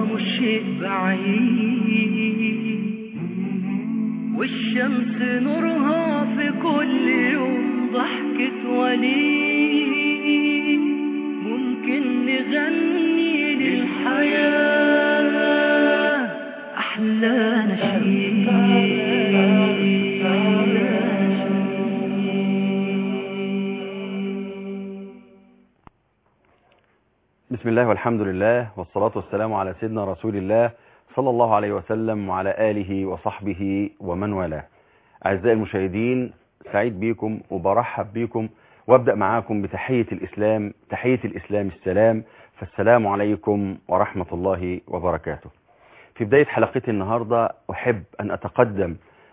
مش شيء بعيد والشمس نورها في كل يوم ضحكة وليد ممكن نغني للحياة أحلى نشيد بسم الله والحمد لله والصلاة والسلام على سيدنا رسول الله صلى الله عليه وسلم وعلى آله وصحبه ومن والاه أعزائي المشاهدين سعيد بيكم وبرحب بيكم وابدأ معاكم بتحية الإسلام تحية الإسلام السلام فالسلام عليكم ورحمة الله وبركاته في بداية حلقتي النهاردة أحب أن أتقدم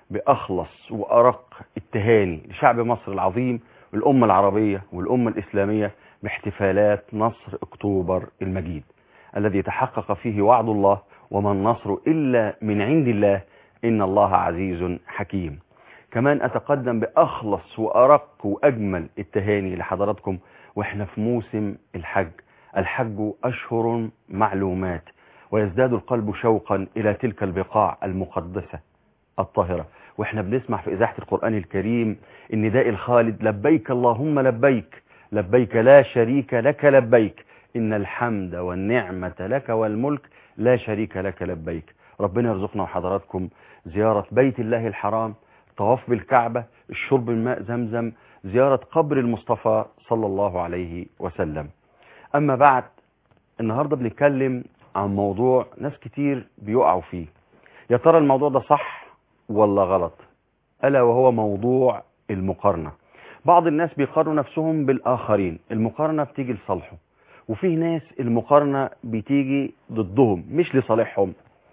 بأخلص وأرق التهاني لشعب مصر العظيم والأمة العربية والأمة الإسلامية باحتفالات نصر أكتوبر المجيد الذي تحقق فيه وعد الله وما النصر إلا من عند الله إن الله عزيز حكيم كمان أتقدم بأخلص وأرق وأجمل التهاني لحضراتكم وإحنا في موسم الحج الحج أشهر معلومات ويزداد القلب شوقا إلى تلك البقاع المقدسة الطاهرة وإحنا بنسمع في إذاعة القرآن الكريم النداء الخالد لبيك اللهم لبيك لبيك لا شريك لك لبيك إن الحمد والنعمة لك والملك لا شريك لك لبيك ربنا يرزقنا وحضراتكم زيارة بيت الله الحرام طواف بالكعبة الشرب من ماء زمزم زيارة قبر المصطفى صلى الله عليه وسلم أما بعد النهاردة بنتكلم عن موضوع ناس كتير بيقعوا فيه يا ترى الموضوع ده صح ولا غلط ألا وهو موضوع المقارنة بعض الناس بيقارنوا نفسهم بالآخرين المقارنة بتيجي لصالحه وفيه ناس المقارنة بتيجي ضدهم مش لصالحهم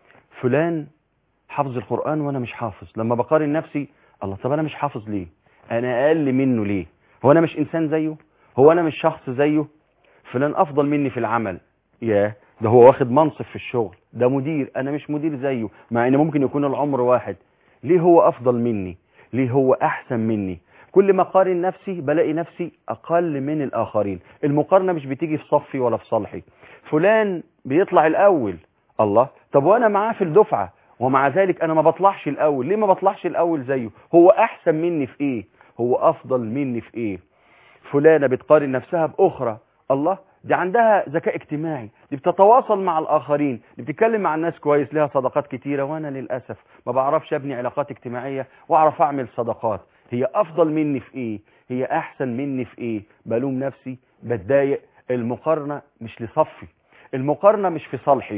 فلان حافظ القرآن وأنا مش حافظ لما بقارن نفسي الله طب أنا مش حافظ ليه أنا أقل منه ليه هو أنا مش إنسان زيه هو أنا مش شخص زيه فلان أفضل مني في العمل ياه ده هو واخد منصب في الشغل ده مدير أنا مش مدير زيه مع إن ممكن يكون العمر واحد ليه هو أفضل مني ليه هو أحسن مني كل ما قارن نفسي بلاقي نفسي أقل من الآخرين المقارنة مش بتيجي في صفي ولا في صالحي فلان بيطلع الأول الله طب وأنا معاه في الدفعة ومع ذلك أنا ما بطلعش الأول ليه ما بطلعش الأول زيه هو أحسن مني في إيه هو أفضل مني في إيه فلانة بتقارن نفسها بأخرى الله دي عندها ذكاء اجتماعي دي بتتواصل مع الآخرين دي بتتكلم مع الناس كويس لها صداقات كتيرة وأنا للأسف ما بعرفش أبني علاقات اجتماعية وأعرف أعمل صداقات هي أفضل مني في إيه هي أحسن مني في إيه بلوم نفسي بتضايق المقارنة مش لصفي المقارنة مش في صالحي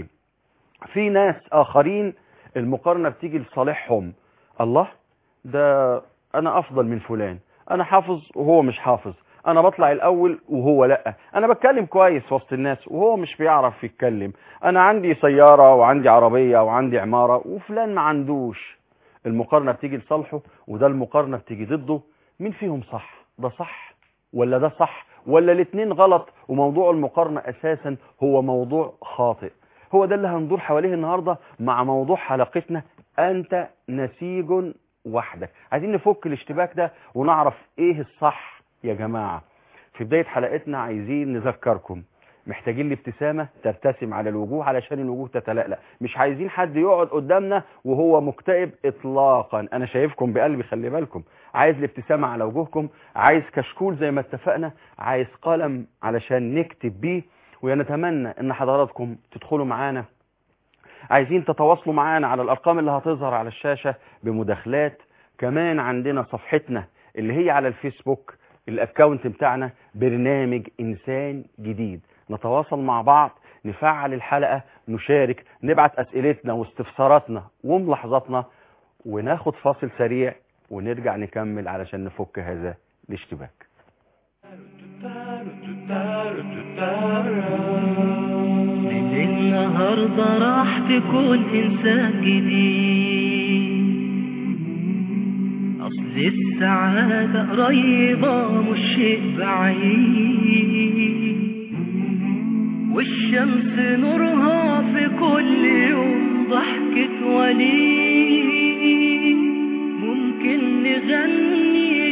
في ناس آخرين المقارنة بتيجي لصالحهم الله ده أنا أفضل من فلان أنا حافظ وهو مش حافظ أنا بطلع الأول وهو لأ أنا بتكلم كويس وسط الناس وهو مش بيعرف يتكلم أنا عندي سيارة وعندي عربية وعندي عمارة وفلان ما عندوش المقارنة بتيجي لصالحه وده المقارنة بتيجي ضده مين فيهم صح ده صح ولا ده صح ولا الاتنين غلط وموضوع المقارنة أساسا هو موضوع خاطئ هو ده اللي هندور حواليه النهاردة مع موضوع حلقتنا أنت نسيج وحدك عايزين نفك الاشتباك ده ونعرف ايه الصح يا جماعة في بداية حلقتنا عايزين نذكركم محتاجين الابتسامة ترتسم على الوجوه علشان الوجوه تتلألأ مش عايزين حد يقعد قدامنا وهو مكتئب اطلاقا انا شايفكم بقلبي خلي بالكم عايز الابتسامة على وجوهكم عايز كشكول زي ما اتفقنا عايز قلم علشان نكتب بيه ونتمنى ان حضراتكم تدخلوا معانا عايزين تتواصلوا معانا على الارقام اللي هتظهر على الشاشة بمداخلات كمان عندنا صفحتنا اللي هي على الفيسبوك الاكونت بتاعنا برنامج انسان جديد نتواصل مع بعض نفعل الحلقة نشارك نبعت اسئلتنا واستفساراتنا وملاحظاتنا وناخد فاصل سريع ونرجع نكمل علشان نفك هذا الاشتباك من النهاردة راح تكون إنسان جديد أصل السعادة قريبة مش شيء بعيد والشمس نورها في كل يوم ضحكة وليد ممكن نغني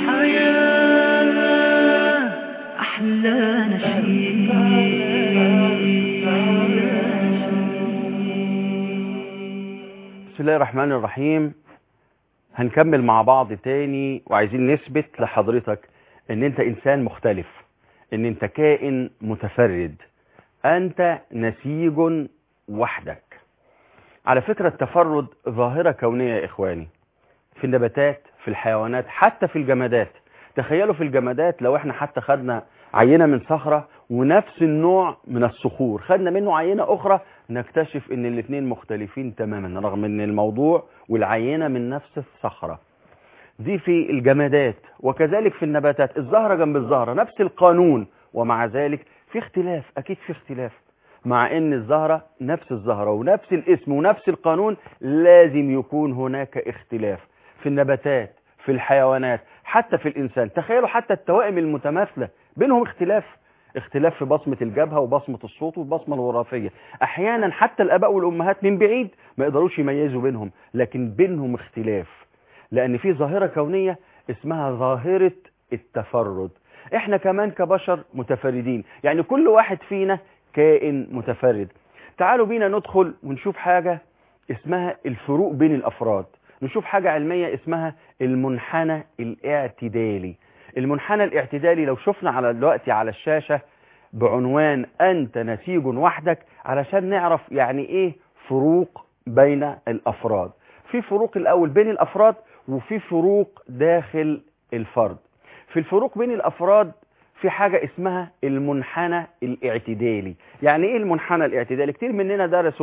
للحياة أحلى نشيد بسم الله الرحمن الرحيم هنكمل مع بعض تاني وعايزين نثبت لحضرتك ان انت انسان مختلف ان انت كائن متفرد انت نسيج وحدك على فكرة التفرد ظاهرة كونية يا اخواني في النباتات في الحيوانات حتى في الجمادات تخيلوا في الجمادات لو احنا حتى خدنا عينة من صخرة ونفس النوع من الصخور خدنا منه عينة اخرى نكتشف ان الاثنين مختلفين تماما رغم ان الموضوع والعينة من نفس الصخرة دي في الجمادات وكذلك في النباتات الزهرة جنب الزهرة نفس القانون ومع ذلك في اختلاف اكيد في اختلاف مع ان الزهرة نفس الزهرة ونفس الاسم ونفس القانون لازم يكون هناك اختلاف في النباتات في الحيوانات حتى في الانسان تخيلوا حتى التوائم المتماثلة بينهم اختلاف اختلاف في بصمة الجبهة وبصمة الصوت والبصمة الوراثية احيانا حتى الاباء والامهات من بعيد ما يقدروش يميزوا بينهم لكن بينهم اختلاف لان في ظاهرة كونية اسمها ظاهرة التفرد احنا كمان كبشر متفردين يعني كل واحد فينا كائن متفرد تعالوا بينا ندخل ونشوف حاجة اسمها الفروق بين الافراد نشوف حاجة علمية اسمها المنحنى الاعتدالي المنحنى الاعتدالي لو شفنا على دلوقتي على الشاشة بعنوان أنت نسيج وحدك علشان نعرف يعني إيه فروق بين الأفراد في فروق الأول بين الأفراد وفي فروق داخل الفرد في الفروق بين الأفراد في حاجة اسمها المنحنى الاعتدالي يعني إيه المنحنى الاعتدالي كتير مننا درسوا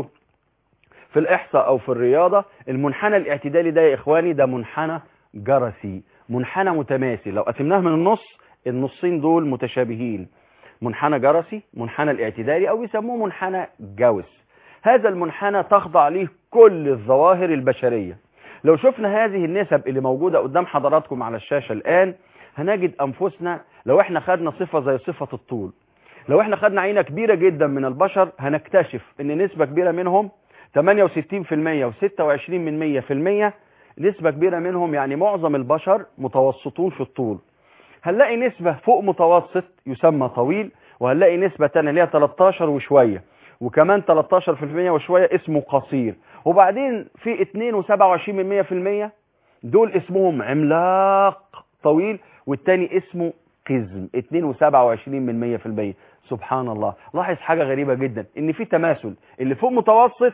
في الإحصاء أو في الرياضة المنحنى الاعتدالي ده يا إخواني ده منحنى جرسي منحنى متماثل لو قسمناه من النص النصين دول متشابهين منحنى جرسي منحنى الاعتدالي او يسموه منحنى جوس هذا المنحنى تخضع له كل الظواهر البشرية لو شفنا هذه النسب اللي موجودة قدام حضراتكم على الشاشة الآن هنجد أنفسنا لو احنا خدنا صفة زي صفة الطول لو احنا خدنا عينة كبيرة جدا من البشر هنكتشف ان نسبة كبيرة منهم 68% و26 من 100% نسبة كبيرة منهم يعني معظم البشر متوسطون في الطول هنلاقي نسبة فوق متوسط يسمى طويل وهنلاقي نسبة تانية اللي هي 13 وشوية وكمان 13% وشوية اسمه قصير وبعدين في 2 و27 من 100% دول اسمهم عملاق طويل والتاني اسمه قزم 2 و27 من 100% سبحان الله لاحظ حاجة غريبة جدا ان في تماثل اللي فوق متوسط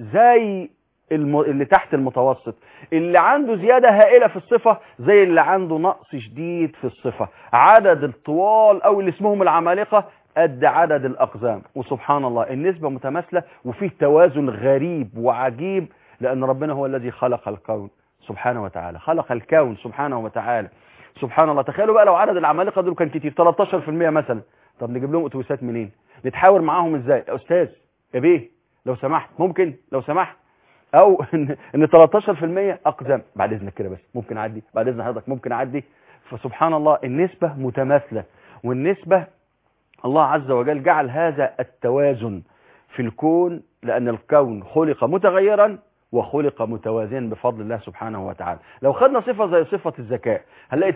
زي الم... اللي تحت المتوسط اللي عنده زيادة هائلة في الصفة زي اللي عنده نقص شديد في الصفة عدد الطوال او اللي اسمهم العمالقة قد عدد الأقزام وسبحان الله النسبة متماثلة وفيه توازن غريب وعجيب لأن ربنا هو الذي خلق الكون سبحانه وتعالى خلق الكون سبحانه وتعالى سبحان الله تخيلوا بقى لو عدد العمالقة دول كان كتير 13% مثلا طب نجيب لهم اتوبيسات منين نتحاور معاهم ازاي يا استاذ يا بيه لو سمحت ممكن لو سمحت او ان ان 13% اقزام بعد اذنك كده بس ممكن اعدي بعد اذن حضرتك ممكن اعدي فسبحان الله النسبة متماثلة والنسبة الله عز وجل جعل هذا التوازن في الكون لأن الكون خلق متغيرا وخلق متوازنا بفضل الله سبحانه وتعالى لو خدنا صفة زي صفة الذكاء هنلاقي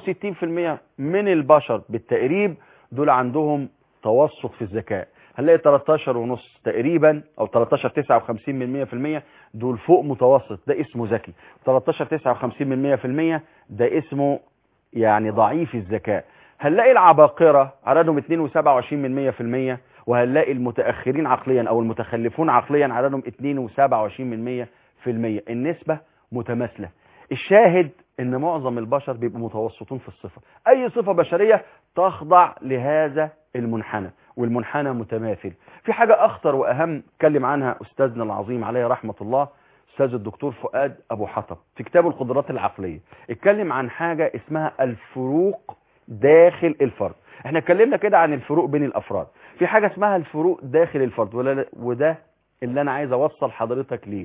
68% من البشر بالتقريب دول عندهم توسط في الذكاء هنلاقي 13 ونص تقريبا او 13 59 من 100% دول فوق متوسط ده اسمه ذكي 13 59 من 100% ده اسمه يعني ضعيف الذكاء هنلاقي العباقرة عددهم 2 و27 من 100% وهنلاقي المتأخرين عقليا او المتخلفون عقليا عددهم 2 و27 من 100% النسبة متماثلة الشاهد ان معظم البشر بيبقوا متوسطون في الصفة اي صفة بشرية تخضع لهذا المنحنى والمنحنى متماثل في حاجة اخطر واهم اتكلم عنها استاذنا العظيم عليه رحمة الله استاذ الدكتور فؤاد ابو حطب في كتابه القدرات العقلية اتكلم عن حاجة اسمها الفروق داخل الفرد احنا اتكلمنا كده عن الفروق بين الافراد في حاجة اسمها الفروق داخل الفرد وده اللي انا عايز اوصل حضرتك ليه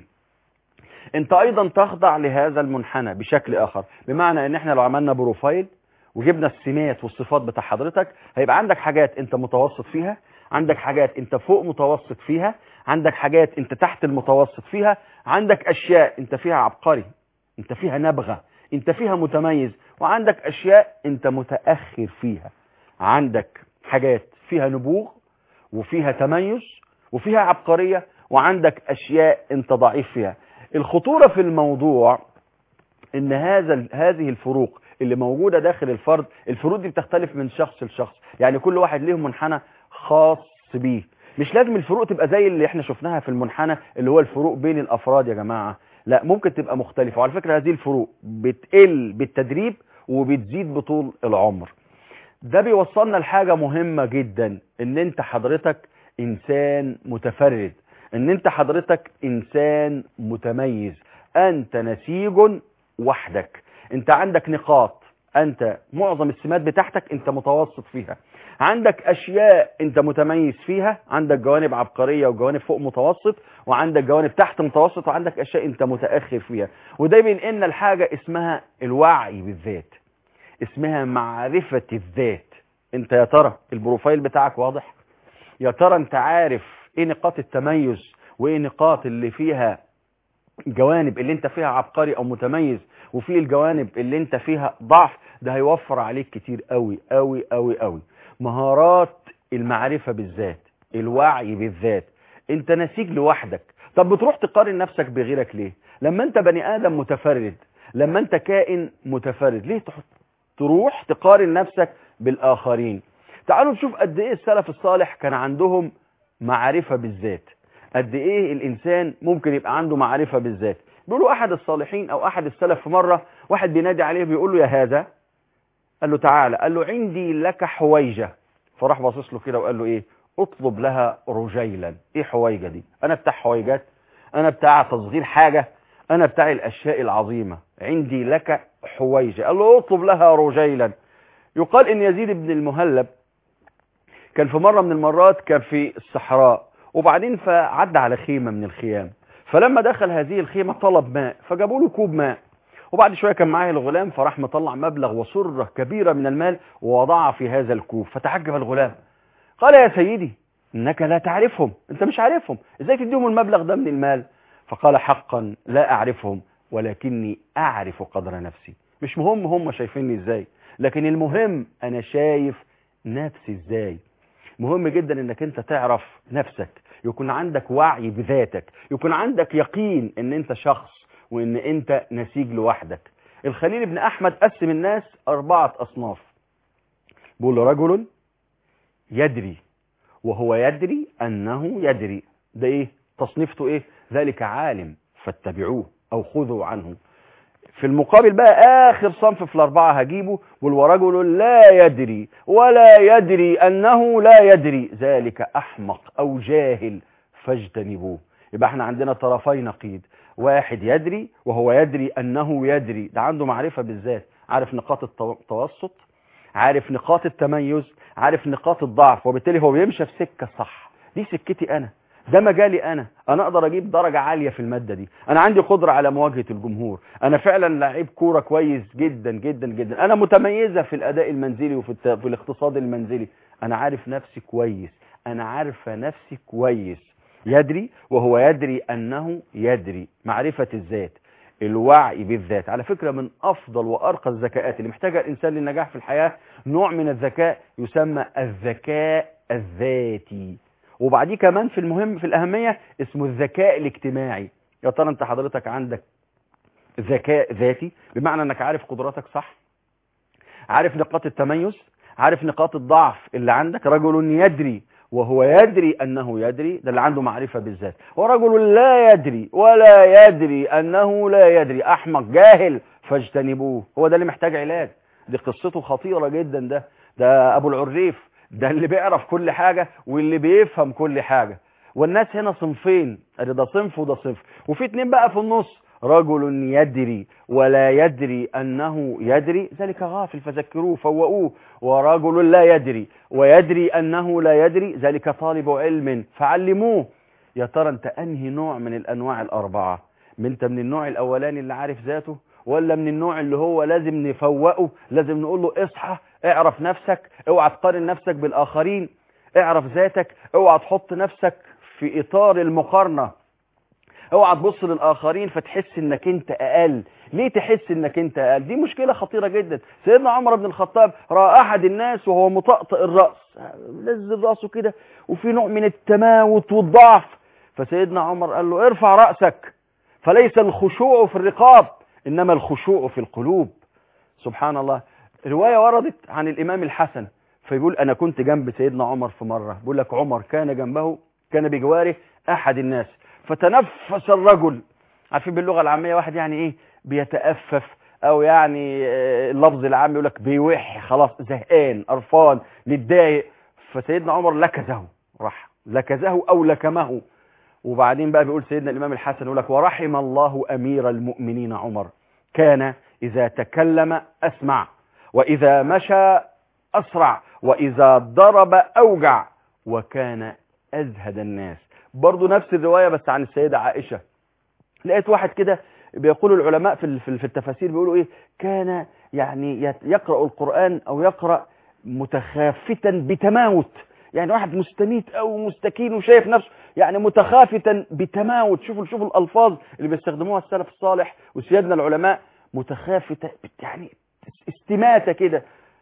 انت ايضا تخضع لهذا المنحنى بشكل اخر بمعنى ان احنا لو عملنا بروفايل وجبنا السمات والصفات بتاع حضرتك هيبقى عندك حاجات انت متوسط فيها عندك حاجات انت فوق متوسط فيها عندك حاجات انت تحت المتوسط فيها عندك اشياء انت فيها عبقري انت فيها نبغة انت فيها متميز وعندك اشياء انت متأخر فيها عندك حاجات فيها نبوغ وفيها تميز وفيها عبقرية وعندك اشياء انت ضعيف فيها الخطورة في الموضوع ان هذا هذه الفروق اللي موجودة داخل الفرد الفروق دي بتختلف من شخص لشخص يعني كل واحد ليه منحنى خاص بيه مش لازم الفروق تبقى زي اللي احنا شفناها في المنحنى اللي هو الفروق بين الافراد يا جماعة لا ممكن تبقى مختلفة وعلى فكرة هذه الفروق بتقل بالتدريب وبتزيد بطول العمر ده بيوصلنا لحاجة مهمة جدا ان انت حضرتك انسان متفرد ان انت حضرتك انسان متميز انت نسيج وحدك انت عندك نقاط انت معظم السمات بتاعتك انت متوسط فيها عندك اشياء انت متميز فيها عندك جوانب عبقرية وجوانب فوق متوسط وعندك جوانب تحت متوسط وعندك اشياء انت متأخر فيها وده بينقلنا لحاجة اسمها الوعي بالذات اسمها معرفة الذات انت يا ترى البروفايل بتاعك واضح يا ترى انت عارف ايه نقاط التميز وايه نقاط اللي فيها الجوانب اللي انت فيها عبقري او متميز وفي الجوانب اللي انت فيها ضعف ده هيوفر عليك كتير قوي قوي قوي قوي مهارات المعرفة بالذات الوعي بالذات انت نسيج لوحدك طب بتروح تقارن نفسك بغيرك ليه لما انت بني ادم متفرد لما انت كائن متفرد ليه تروح تقارن نفسك بالاخرين تعالوا نشوف قد ايه السلف الصالح كان عندهم معرفة بالذات قد ايه الانسان ممكن يبقى عنده معرفة بالذات بيقولوا احد الصالحين او احد السلف في مرة واحد بينادي عليه بيقول له يا هذا قال له تعالى قال له عندي لك حويجة فراح باصص له كده وقال له ايه اطلب لها رجيلا ايه حويجة دي انا بتاع حويجات انا بتاع تصغير حاجة انا بتاع الاشياء العظيمة عندي لك حويجة قال له اطلب لها رجيلا يقال ان يزيد بن المهلب كان في مرة من المرات كان في الصحراء وبعدين فعدى على خيمة من الخيام فلما دخل هذه الخيمة طلب ماء فجابوا له كوب ماء وبعد شوية كان معاه الغلام فراح مطلع مبلغ وسرة كبيرة من المال ووضعها في هذا الكوب فتعجب الغلام قال يا سيدي انك لا تعرفهم انت مش عارفهم ازاي تديهم المبلغ ده من المال فقال حقا لا اعرفهم ولكني اعرف قدر نفسي مش مهم هم شايفيني ازاي لكن المهم انا شايف نفسي ازاي مهم جدا انك انت تعرف نفسك يكون عندك وعي بذاتك يكون عندك يقين ان انت شخص وان انت نسيج لوحدك الخليل بن احمد قسم الناس اربعة اصناف بيقول رجل يدري وهو يدري انه يدري ده ايه تصنيفته ايه ذلك عالم فاتبعوه او خذوا عنه في المقابل بقى اخر صنف في الاربعة هجيبه والورجل لا يدري ولا يدري انه لا يدري ذلك احمق او جاهل فاجتنبوه يبقى احنا عندنا طرفي نقيض واحد يدري وهو يدري انه يدري ده عنده معرفة بالذات عارف نقاط التوسط عارف نقاط التميز عارف نقاط الضعف وبالتالي هو بيمشي في سكة صح دي سكتي انا ده مجالي انا انا اقدر اجيب درجة عالية في المادة دي انا عندي قدرة على مواجهة الجمهور انا فعلا لعيب كورة كويس جدا جدا جدا انا متميزة في الاداء المنزلي وفي الت... في الاقتصاد المنزلي انا عارف نفسي كويس انا عارفة نفسي كويس يدري وهو يدري انه يدري معرفة الذات الوعي بالذات على فكرة من افضل وارقى الذكاءات اللي محتاجها الانسان للنجاح في الحياة نوع من الذكاء يسمى الذكاء الذاتي وبعديه كمان في المهم في الأهمية اسمه الذكاء الاجتماعي يا ترى انت حضرتك عندك ذكاء ذاتي بمعنى انك عارف قدراتك صح عارف نقاط التميز عارف نقاط الضعف اللي عندك رجل يدري وهو يدري أنه يدري ده اللي عنده معرفة بالذات ورجل لا يدري ولا يدري أنه لا يدري أحمق جاهل فاجتنبوه هو ده اللي محتاج علاج دي قصته خطيرة جدا ده ده أبو العريف ده اللي بيعرف كل حاجة واللي بيفهم كل حاجة والناس هنا صنفين ادي ده صنف وده صنف وفي اتنين بقى في النص رجل يدري ولا يدري أنه يدري ذلك غافل فذكروه فوقوه ورجل لا يدري ويدري أنه لا يدري ذلك طالب علم فعلموه يا ترى انت أنهي نوع من الأنواع الأربعة من انت من النوع الأولاني اللي عارف ذاته ولا من النوع اللي هو لازم نفوقه لازم نقول له اصحى اعرف نفسك اوعى تقارن نفسك بالآخرين اعرف ذاتك اوعى تحط نفسك في إطار المقارنة اوعى تبص للآخرين فتحس انك انت اقل ليه تحس انك انت اقل دي مشكلة خطيرة جدا سيدنا عمر بن الخطاب رأى احد الناس وهو مطأطئ الرأس نزل رأسه كده وفي نوع من التماوت والضعف فسيدنا عمر قال له ارفع رأسك فليس الخشوع في الرقاب إنما الخشوع في القلوب سبحان الله رواية وردت عن الإمام الحسن فيقول أنا كنت جنب سيدنا عمر في مرة بيقول لك عمر كان جنبه كان بجواره أحد الناس فتنفس الرجل عارفين باللغة العامية واحد يعني إيه بيتأفف أو يعني آه، اللفظ العام يقول لك بيوح خلاص زهقان قرفان متضايق فسيدنا عمر لكزه راح لكزه أو لكمه وبعدين بقى بيقول سيدنا الإمام الحسن يقول لك ورحم الله أمير المؤمنين عمر كان إذا تكلم أسمع وإذا مشى أسرع وإذا ضرب أوجع وكان أزهد الناس برضو نفس الرواية بس عن السيدة عائشة لقيت واحد كده بيقول العلماء في في في التفاسير بيقولوا ايه كان يعني يت- يقرأ القرآن او يقرأ متخافتا بتماوت يعني واحد مستميت او مستكين وشايف نفسه يعني متخافتا بتماوت شوفوا شوفوا الالفاظ اللي بيستخدموها السلف الصالح وسيادنا العلماء متخافته يعني استماتة كده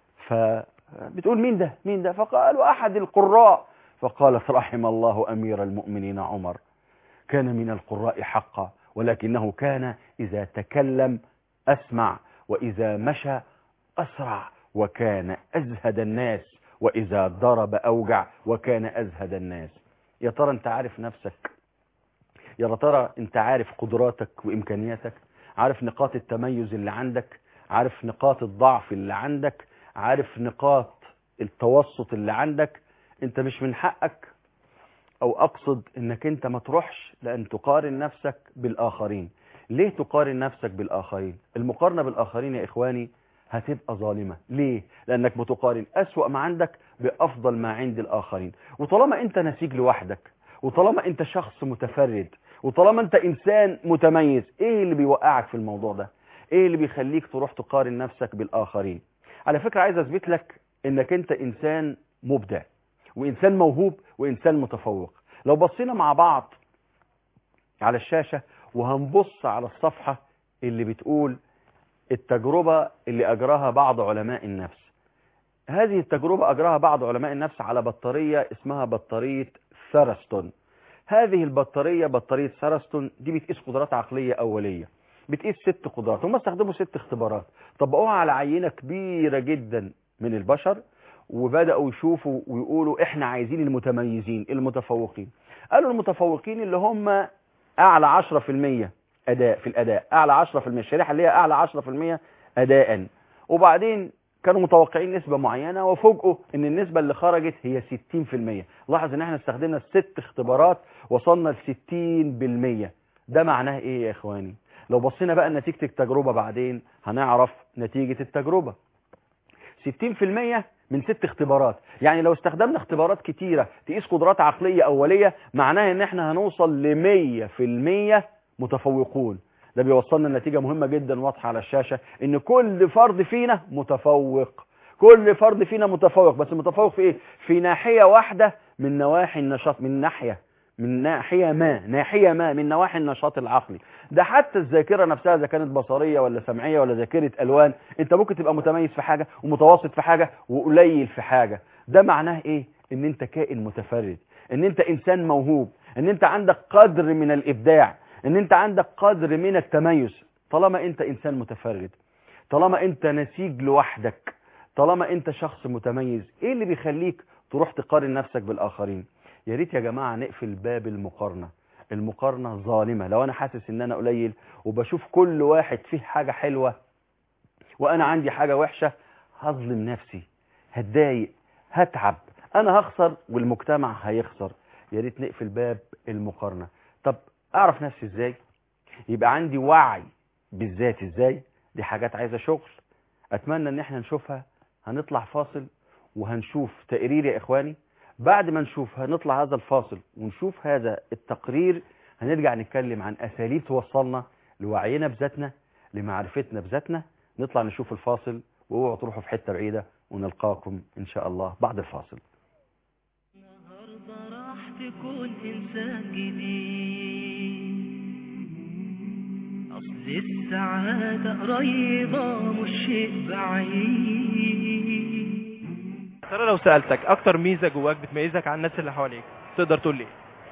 فبتقول مين ده مين ده فقالوا احد القراء فقالت رحم الله امير المؤمنين عمر كان من القراء حقا ولكنه كان إذا تكلم أسمع وإذا مشى أسرع وكان أزهد الناس وإذا ضرب أوجع وكان أزهد الناس يا ترى أنت عارف نفسك يا ترى أنت عارف قدراتك وإمكانياتك عارف نقاط التميز اللي عندك عارف نقاط الضعف اللي عندك عارف نقاط التوسط اللي عندك انت مش من حقك او اقصد انك انت ما تروحش لان تقارن نفسك بالاخرين ليه تقارن نفسك بالاخرين المقارنة بالاخرين يا اخواني هتبقى ظالمة ليه لانك بتقارن اسوأ ما عندك بافضل ما عند الاخرين وطالما انت نسيج لوحدك وطالما انت شخص متفرد وطالما انت انسان متميز ايه اللي بيوقعك في الموضوع ده ايه اللي بيخليك تروح تقارن نفسك بالاخرين على فكرة عايز اثبت لك انك انت انسان مبدع وإنسان موهوب وإنسان متفوق لو بصينا مع بعض على الشاشة وهنبص على الصفحة اللي بتقول التجربة اللي أجراها بعض علماء النفس هذه التجربة أجراها بعض علماء النفس على بطارية اسمها بطارية ثرستون هذه البطارية بطارية ثرستون دي بتقيس قدرات عقلية أولية بتقيس ست قدرات هم استخدموا ست اختبارات طبقوها على عينة كبيرة جدا من البشر وبدأوا يشوفوا ويقولوا احنا عايزين المتميزين المتفوقين قالوا المتفوقين اللي هم اعلى 10% اداء في الاداء اعلى 10% الشريحة اللي هي اعلى 10% اداء وبعدين كانوا متوقعين نسبة معينة وفوجئوا ان النسبة اللي خرجت هي 60% لاحظ ان احنا استخدمنا ست اختبارات وصلنا ل 60% ده معناه ايه يا اخواني لو بصينا بقى نتيجة التجربة بعدين هنعرف نتيجة التجربة 60% من ست اختبارات يعني لو استخدمنا اختبارات كتيرة تقيس قدرات عقلية أولية معناها ان احنا هنوصل ل 100% متفوقون ده بيوصلنا لنتيجة مهمة جدا واضحة على الشاشة ان كل فرد فينا متفوق كل فرد فينا متفوق بس متفوق في ايه في ناحية واحدة من نواحي النشاط من ناحية من ناحية ما ناحية ما من نواحي النشاط العقلي ده حتى الذاكرة نفسها إذا كانت بصرية ولا سمعية ولا ذاكرة ألوان أنت ممكن تبقى متميز في حاجة ومتوسط في حاجة وقليل في حاجة ده معناه إيه إن أنت كائن متفرد إن أنت إنسان موهوب إن أنت عندك قدر من الإبداع إن أنت عندك قدر من التميز طالما أنت إنسان متفرد طالما أنت نسيج لوحدك طالما أنت شخص متميز إيه اللي بيخليك تروح تقارن نفسك بالآخرين يا ريت يا جماعة نقفل باب المقارنة المقارنة ظالمة لو أنا حاسس إن أنا قليل وبشوف كل واحد فيه حاجة حلوة وأنا عندي حاجة وحشة هظلم نفسي هتضايق هتعب أنا هخسر والمجتمع هيخسر يا ريت نقفل باب المقارنة طب أعرف نفسي إزاي يبقى عندي وعي بالذات إزاي دي حاجات عايزة شغل أتمنى إن احنا نشوفها هنطلع فاصل وهنشوف تقرير يا إخواني بعد ما نشوف هنطلع هذا الفاصل ونشوف هذا التقرير هنرجع نتكلم عن أساليب توصلنا لوعينا بذاتنا لمعرفتنا بذاتنا نطلع نشوف الفاصل واوعوا تروحوا في حتة بعيدة ونلقاكم إن شاء الله بعد الفاصل النهاردة راح تكون إنسان جديد أصل السعادة قريبة مش شيء بعيد ترى لو سألتك أكتر ميزة جواك بتميزك عن الناس اللي حواليك تقدر تقول لي إيه؟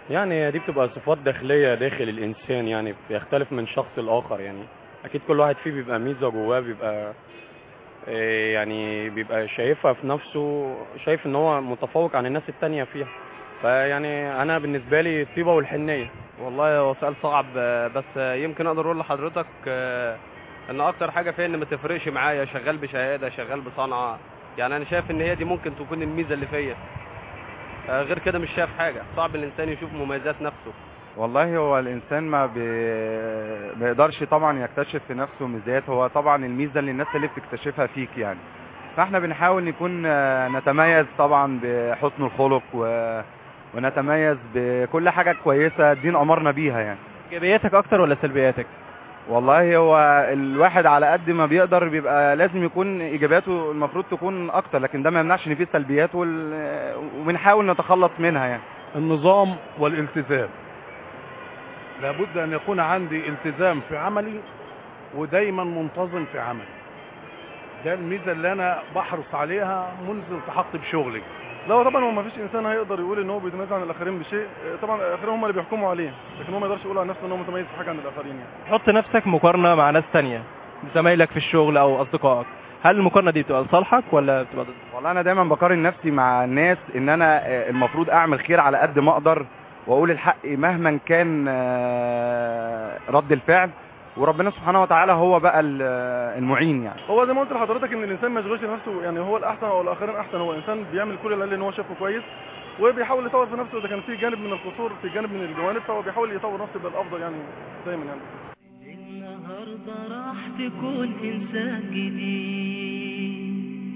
يعني دي بتبقى صفات داخلية داخل الإنسان يعني بيختلف من شخص لآخر يعني أكيد كل واحد فيه بيبقى ميزة جواه بيبقى إيه يعني بيبقى شايفها في نفسه شايف إن هو متفوق عن الناس التانية فيها فيعني أنا بالنسبة لي الطيبة والحنية والله هو سؤال صعب آه، بس آه، يمكن اقدر اقول لحضرتك آه، ان اكتر حاجه فيها ان ما تفرقش معايا شغال بشهاده شغال بصنعه يعني انا شايف ان هي دي ممكن تكون الميزه اللي فيا آه، غير كده مش شايف حاجه صعب الانسان يشوف مميزات نفسه والله هو الانسان ما بي... ما يقدرش طبعا يكتشف في نفسه ميزات هو طبعا الميزه اللي الناس اللي بتكتشفها فيك يعني فاحنا بنحاول نكون آه، نتميز طبعا بحسن الخلق و... ونتميز بكل حاجه كويسه الدين امرنا بيها يعني ايجابياتك اكتر ولا سلبياتك والله هو الواحد على قد ما بيقدر بيبقى لازم يكون ايجابياته المفروض تكون اكتر لكن ده ما يمنعش ان فيه سلبيات وال... وبنحاول نتخلص منها يعني النظام والالتزام لابد ان يكون عندي التزام في عملي ودايما منتظم في عملي ده الميزه اللي انا بحرص عليها منذ التحقت بشغلي لا طبعا هو ما فيش انسان هيقدر يقول ان هو بيتميز عن الاخرين بشيء طبعا الاخرين هم اللي بيحكموا عليه لكن هو ما يقدرش يقول عن نفسه ان هو متميز في حاجه عن الاخرين يعني حط نفسك مقارنه مع ناس تانية زمايلك في الشغل او اصدقائك هل المقارنه دي بتبقى لصالحك ولا بتبقى ضد والله انا دايما بقارن نفسي مع الناس ان انا آه، المفروض اعمل خير على قد ما اقدر واقول الحق مهما كان آه، رد الفعل وربنا سبحانه وتعالى هو بقى ال- آه، المعين يعني هو زي ما قلت لحضرتك ان الانسان ما يشغلش نفسه يعني هو الاحسن او الاخرين احسن هو انسان بيعمل كل اللي عليه ان هو شايفه كويس وبيحاول يطور في نفسه اذا كان في جانب من القصور في جانب من الجوانب فهو بيحاول يطور نفسه بالافضل يعني دايما يعني النهاردة راح تكون إنسان جديد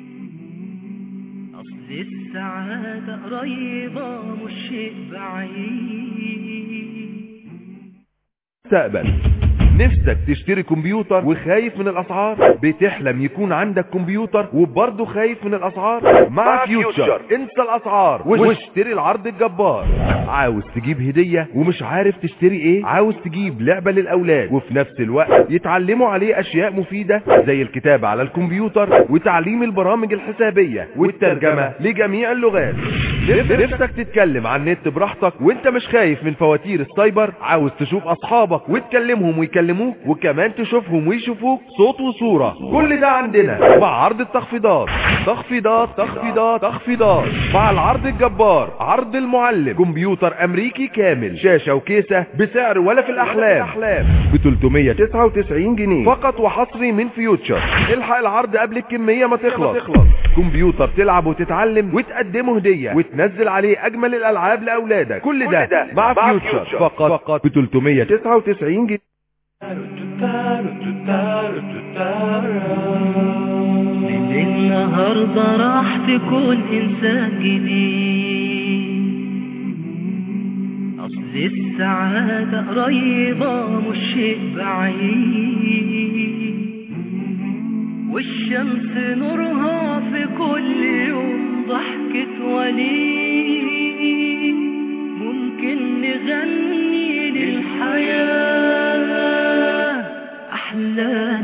أصل السعادة قريبة مش شيء بعيد مستقبل نفسك تشتري كمبيوتر وخايف من الاسعار بتحلم يكون عندك كمبيوتر وبرضه خايف من الاسعار مع فيوتشر انسى الاسعار واشتري العرض الجبار عاوز تجيب هدية ومش عارف تشتري ايه عاوز تجيب لعبة للاولاد وفي نفس الوقت يتعلموا عليه اشياء مفيدة زي الكتابة على الكمبيوتر وتعليم البرامج الحسابية والترجمة لجميع اللغات نف- نفسك تتكلم عن النت براحتك وانت مش خايف من فواتير السايبر عاوز تشوف اصحابك وتكلمهم ويكلموك وكمان تشوفهم ويشوفوك صوت وصورة كل ده عندنا مع عرض التخفيضات تخفيضات تخفيضات تخفيضات مع العرض الجبار عرض المعلم كمبيوتر امريكي كامل شاشة وكيسة بسعر ولا في الاحلام ب 399 جنيه فقط وحصري من فيوتشر الحق العرض قبل الكمية ما تخلص كمبيوتر تلعب وتتعلم وتقدمه هدية وتنزل عليه اجمل الالعاب لاولادك كل ده مع فيوتشر فقط فقط ب 399 جنيه من النهاردة راح تكون إنسان جديد أصل السعادة قريبة مش شيء بعيد والشمس نورها في كل يوم ضحكة وليد ممكن نغني للحياة أحلى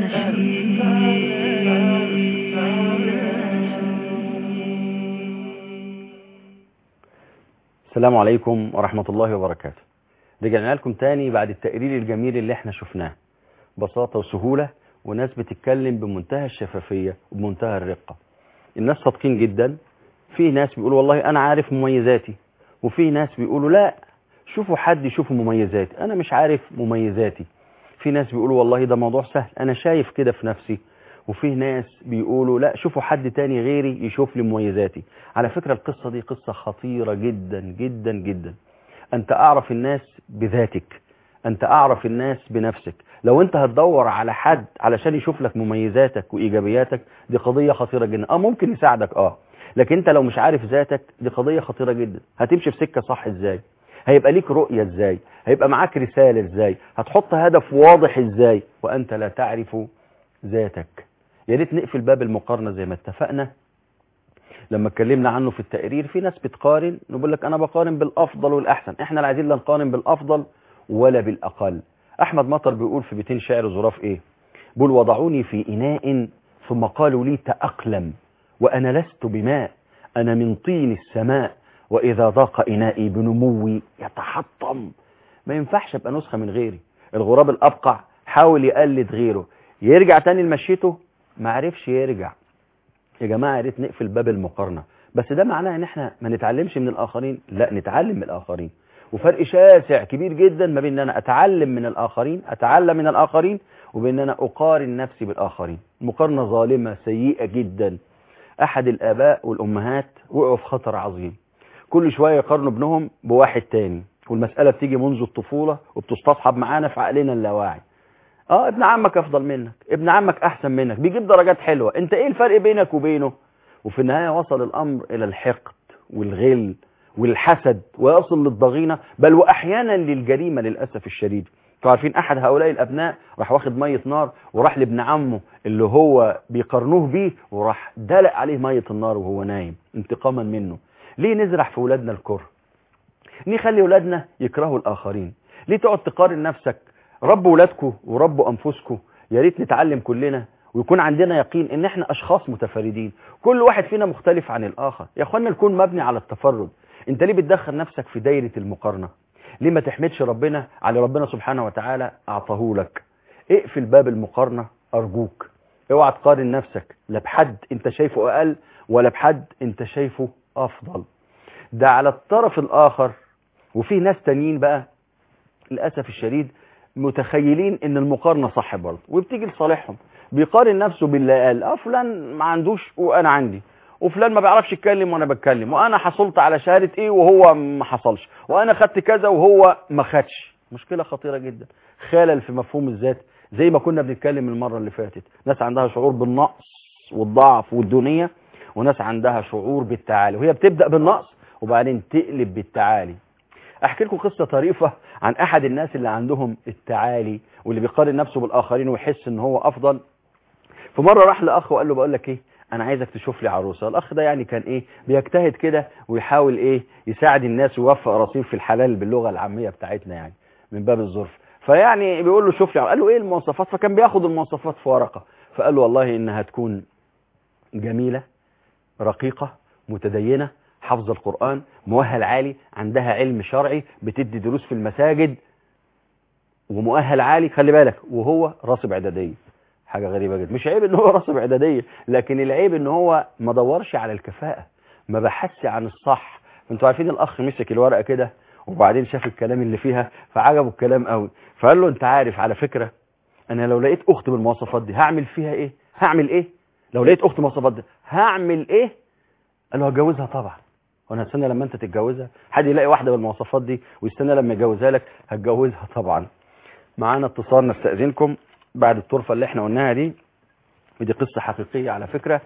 نشيد السلام عليكم ورحمة الله وبركاته رجعنا لكم تاني بعد التقرير الجميل اللي احنا شفناه بساطة وسهولة وناس بتتكلم بمنتهى الشفافية وبمنتهى الرقة الناس صادقين جدا في ناس بيقولوا والله انا عارف مميزاتي وفي ناس بيقولوا لا شوفوا حد يشوفوا مميزاتي انا مش عارف مميزاتي في ناس بيقولوا والله ده موضوع سهل انا شايف كده في نفسي وفي ناس بيقولوا لا شوفوا حد تاني غيري يشوف لي مميزاتي على فكرة القصة دي قصة خطيرة جدا جدا جدا انت اعرف الناس بذاتك انت اعرف الناس بنفسك لو انت هتدور على حد علشان يشوف لك مميزاتك وايجابياتك دي قضية خطيرة جدا اه ممكن يساعدك اه لكن انت لو مش عارف ذاتك دي قضية خطيرة جدا هتمشي في سكة صح ازاي هيبقى ليك رؤية ازاي هيبقى معاك رسالة ازاي هتحط هدف واضح ازاي وانت لا تعرف ذاتك يا ريت نقفل باب المقارنة زي ما اتفقنا لما اتكلمنا عنه في التقرير في ناس بتقارن نقول لك انا بقارن بالافضل والاحسن احنا لا عايزين لا نقارن بالافضل ولا بالاقل احمد مطر بيقول في بيتين شعر ظراف ايه بيقول وضعوني في اناء ثم قالوا لي تاقلم وانا لست بماء انا من طين السماء واذا ضاق انائي بنموي يتحطم ما ينفعش ابقى نسخه من غيري الغراب الابقع حاول يقلد غيره يرجع تاني لمشيته ما عرفش يرجع يا جماعه يا ريت نقفل باب المقارنه بس ده معناه ان احنا ما نتعلمش من الاخرين لا نتعلم من الاخرين وفرق شاسع كبير جدا ما بين ان انا اتعلم من الاخرين اتعلم من الاخرين وبين ان انا اقارن نفسي بالاخرين مقارنه ظالمه سيئه جدا احد الاباء والامهات وقعوا في خطر عظيم كل شويه يقارنوا ابنهم بواحد تاني والمساله بتيجي منذ الطفوله وبتستصحب معانا في عقلنا اللاواعي اه ابن عمك افضل منك ابن عمك احسن منك بيجيب درجات حلوه انت ايه الفرق بينك وبينه وفي النهايه وصل الامر الى الحقد والغل والحسد ويصل للضغينه بل واحيانا للجريمه للاسف الشديد انتوا عارفين احد هؤلاء الابناء راح واخد ميه نار وراح لابن عمه اللي هو بيقارنوه بيه وراح دلق عليه ميه النار وهو نايم انتقاما منه ليه نزرع في ولادنا الكره ليه نخلي ولادنا يكرهوا الاخرين ليه تقعد تقارن نفسك ربوا ولادكم وربوا انفسكم يا ريت نتعلم كلنا ويكون عندنا يقين ان احنا اشخاص متفردين كل واحد فينا مختلف عن الاخر يا اخوانا نكون مبني على التفرد انت ليه بتدخل نفسك في دايره المقارنه ليه ما تحمدش ربنا على ربنا سبحانه وتعالى اعطاه لك اقفل باب المقارنه ارجوك اوعى تقارن نفسك لا بحد انت شايفه اقل ولا بحد انت شايفه افضل ده على الطرف الاخر وفي ناس تانيين بقى للاسف الشديد متخيلين ان المقارنه صح برضه وبتيجي لصالحهم بيقارن نفسه باللي قال اه فلان ما عندوش وانا عندي وفلان ما بيعرفش يتكلم وانا بتكلم وانا حصلت على شهاده ايه وهو ما حصلش وانا خدت كذا وهو ما خدش مشكله خطيره جدا خلل في مفهوم الذات زي ما كنا بنتكلم المره اللي فاتت ناس عندها شعور بالنقص والضعف والدونيه وناس عندها شعور بالتعالي وهي بتبدا بالنقص وبعدين تقلب بالتعالي احكي لكم قصه طريفه عن احد الناس اللي عندهم التعالي واللي بيقارن نفسه بالاخرين ويحس ان هو افضل فمره راح لاخ وقال له بقول لك ايه انا عايزك تشوف لي عروسه الاخ ده يعني كان ايه بيجتهد كده ويحاول ايه يساعد الناس ويوفق رصيف في الحلال باللغه العاميه بتاعتنا يعني من باب الظرف فيعني بيقول له شوف لي قال له ايه المواصفات فكان بياخد المواصفات في ورقه فقال له والله انها تكون جميله رقيقه متدينه حافظه القران مؤهل عالي عندها علم شرعي بتدي دروس في المساجد ومؤهل عالي خلي بالك وهو راسب اعداديه حاجه غريبه جدا مش عيب ان هو راسب اعداديه لكن العيب ان هو ما دورش على الكفاءه ما بحثش عن الصح انتوا عارفين الاخ مسك الورقه كده وبعدين شاف الكلام اللي فيها فعجبه الكلام قوي فقال له انت عارف على فكره انا لو لقيت اخت بالمواصفات دي هعمل فيها ايه هعمل ايه لو لقيت اخت بالمواصفات دي هعمل ايه قال له هتجوزها طبعا وانا هستنى لما انت تتجوزها حد يلاقي واحده بالمواصفات دي ويستنى لما يجوزها لك هتجوزها طبعا معانا اتصال نستأذنكم بعد الطرفة اللي احنا قلناها دي ودي قصة حقيقية على فكرة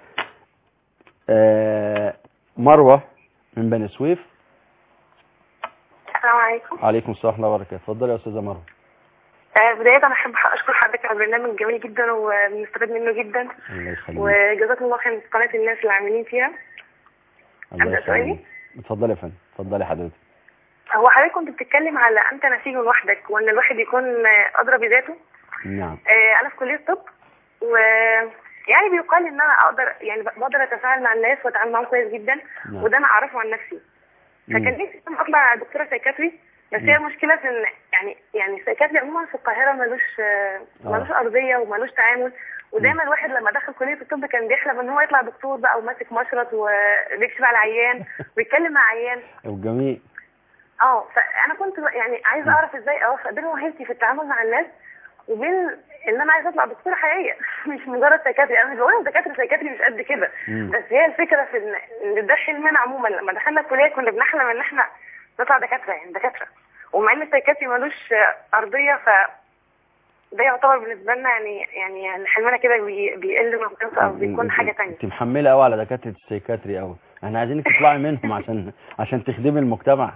آه مروة من بني سويف السلام عليكم عليكم السلام ورحمة الله وبركاته اتفضلي يا استاذة مروة آه، بداية أنا أحب أشكر حضرتك على البرنامج جميل جدا وبنستفاد منه جدا الله يخليك وجزاكم الله خير قناة الناس اللي عاملين فيها الله أبدأ سؤالي؟ يخليك اتفضلي يا فندم اتفضلي حضرتك هو حضرتك كنت بتتكلم على أنت نسيج لوحدك وأن الواحد يكون آه، أدرى بذاته نعم آه، أنا في كلية طب و يعني بيقال إن أنا أقدر يعني بقدر أتفاعل مع الناس وأتعامل معاهم كويس جدا نعم. وده أنا أعرفه عن نفسي مم. فكان نفسي اطلع دكتوره سايكاتري بس هي مم. المشكله في ان يعني يعني السايكاتري عموما في القاهره ملوش آه، آه. ملوش ارضيه وملوش تعامل ودايما الواحد لما دخل كليه الطب كان بيحلم ان هو يطلع دكتور بقى وماسك مشرط وبيكشف على العيان ويتكلم مع عيان وجميل اه فانا كنت يعني عايزه اعرف ازاي اوفق بين موهبتي في التعامل مع الناس وبين ان انا عايزه اطلع دكتوره حقيقيه مش مجرد سايكاتري انا مش بقول ان دكاتره سايكاتري مش قد كده مم. بس هي الفكره في ان إن ده حلمنا عموما لما دخلنا الكليه كنا بنحلم ان احنا نطلع دكاتره يعني دكاتره ومع ان السايكاتري ملوش آه، ارضيه ف ده يعتبر بالنسبه لنا يعني يعني حلمنا كده بي- بيقل من قيمته او بيكون حاجه تانية انت محمله قوي على دكاتره السيكاتري قوي احنا عايزينك تطلعي منهم عشان عشان تخدمي المجتمع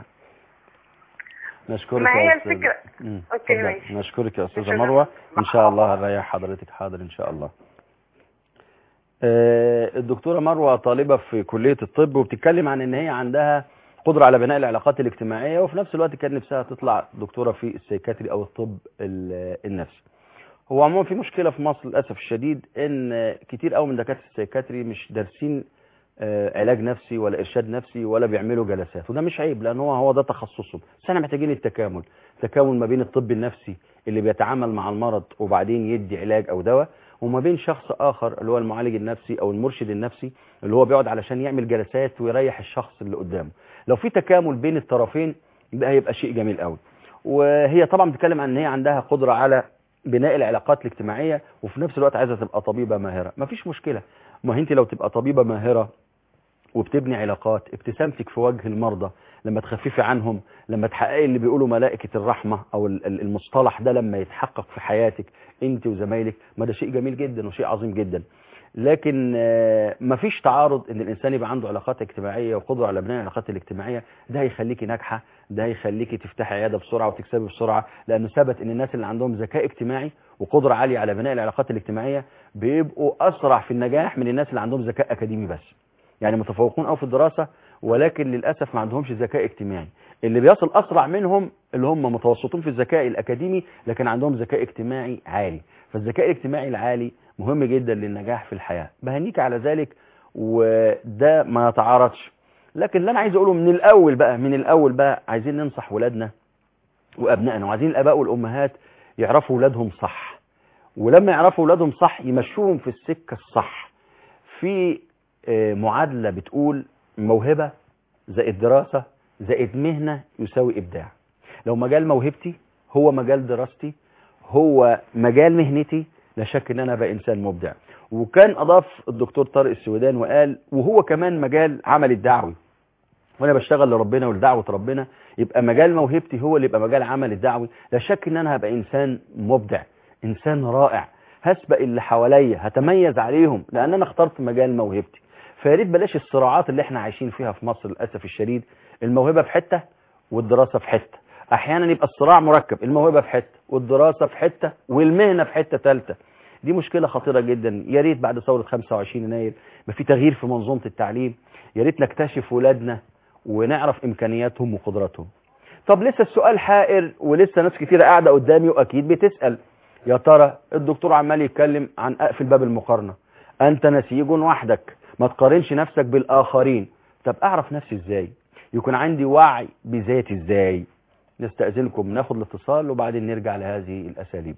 نشكرك ما هي يا أستاذة. الفكرة. مم. أوكي، اتفضلي. ماشي. نشكرك يا استاذه شكراً. مروه ان شاء الله هنريح حضرتك حاضر ان شاء الله آه، الدكتوره مروه طالبه في كليه الطب وبتتكلم عن ان هي عندها قدره على بناء العلاقات الاجتماعيه وفي نفس الوقت كان نفسها تطلع دكتوره في السيكاتري او الطب ال- النفسي هو عموما في مشكله في مصر للاسف الشديد ان كتير قوي من دكاتره السيكاتري مش دارسين آه، علاج نفسي ولا ارشاد نفسي ولا بيعملوا جلسات وده مش عيب لان هو هو ده تخصصهم بس احنا محتاجين التكامل تكامل ما بين الطب النفسي اللي بيتعامل مع المرض وبعدين يدي علاج او دواء وما بين شخص اخر اللي هو المعالج النفسي او المرشد النفسي اللي هو بيقعد علشان يعمل جلسات ويريح الشخص اللي قدامه لو في تكامل بين الطرفين ده هيبقى شيء جميل قوي وهي طبعا بتتكلم عن ان هي عندها قدره على بناء العلاقات الاجتماعيه وفي نفس الوقت عايزه تبقى طبيبه ماهره مفيش مشكله ما هي انت لو تبقى طبيبه ماهره وبتبني علاقات ابتسامتك في وجه المرضى لما تخففي عنهم لما تحققي اللي بيقولوا ملائكة الرحمة او ال- ال- المصطلح ده لما يتحقق في حياتك انت وزمايلك ما ده شيء جميل جدا وشيء عظيم جدا لكن آه، مفيش تعارض ان الانسان يبقى عنده علاقات اجتماعيه وقدره على بناء العلاقات الاجتماعيه ده هيخليكي ناجحه ده هيخليكي تفتحي عياده بسرعه وتكسبي بسرعه لانه ثبت ان الناس اللي عندهم ذكاء اجتماعي وقدره عاليه على بناء العلاقات الاجتماعيه بيبقوا اسرع في النجاح من الناس اللي عندهم ذكاء اكاديمي بس يعني متفوقون قوي في الدراسه ولكن للاسف ما عندهمش ذكاء اجتماعي اللي بيصل اسرع منهم اللي هم متوسطون في الذكاء الاكاديمي لكن عندهم ذكاء اجتماعي عالي فالذكاء الاجتماعي العالي مهم جدا للنجاح في الحياه بهنيك على ذلك وده ما يتعارضش لكن اللي انا عايز اقوله من الاول بقى من الاول بقى عايزين ننصح ولادنا وابنائنا وعايزين الاباء والامهات يعرفوا ولادهم صح ولما يعرفوا ولادهم صح يمشوهم في السكه الصح في آه، معادله بتقول موهبه زائد دراسه زائد مهنه يساوي ابداع لو مجال موهبتي هو مجال دراستي هو مجال مهنتي لا شك ان انا بقى انسان مبدع وكان اضاف الدكتور طارق السويدان وقال وهو كمان مجال عمل الدعوي وانا بشتغل لربنا ولدعوه ربنا يبقى مجال موهبتي هو اللي يبقى مجال عمل الدعوي لا شك ان انا هبقى انسان مبدع انسان رائع هسبق اللي حواليا هتميز عليهم لان انا اخترت مجال موهبتي فيا ريت بلاش الصراعات اللي احنا عايشين فيها في مصر للاسف الشديد الموهبه في حته والدراسه في حته احيانا يبقى الصراع مركب الموهبه في حته والدراسه في حته والمهنه في حته ثالثه دي مشكله خطيره جدا يا ريت بعد ثوره 25 يناير يبقى في تغيير في منظومه التعليم يا ريت نكتشف ولادنا ونعرف امكانياتهم وقدراتهم طب لسه السؤال حائر ولسه ناس كتيره قاعده قدامي واكيد بتسال يا ترى الدكتور عمال يتكلم عن اقفل باب المقارنه انت نسيج وحدك ما تقارنش نفسك بالاخرين طب اعرف نفسي ازاي يكون عندي وعي بذاتي ازاي نستأذنكم ناخد الاتصال وبعدين نرجع لهذه الأساليب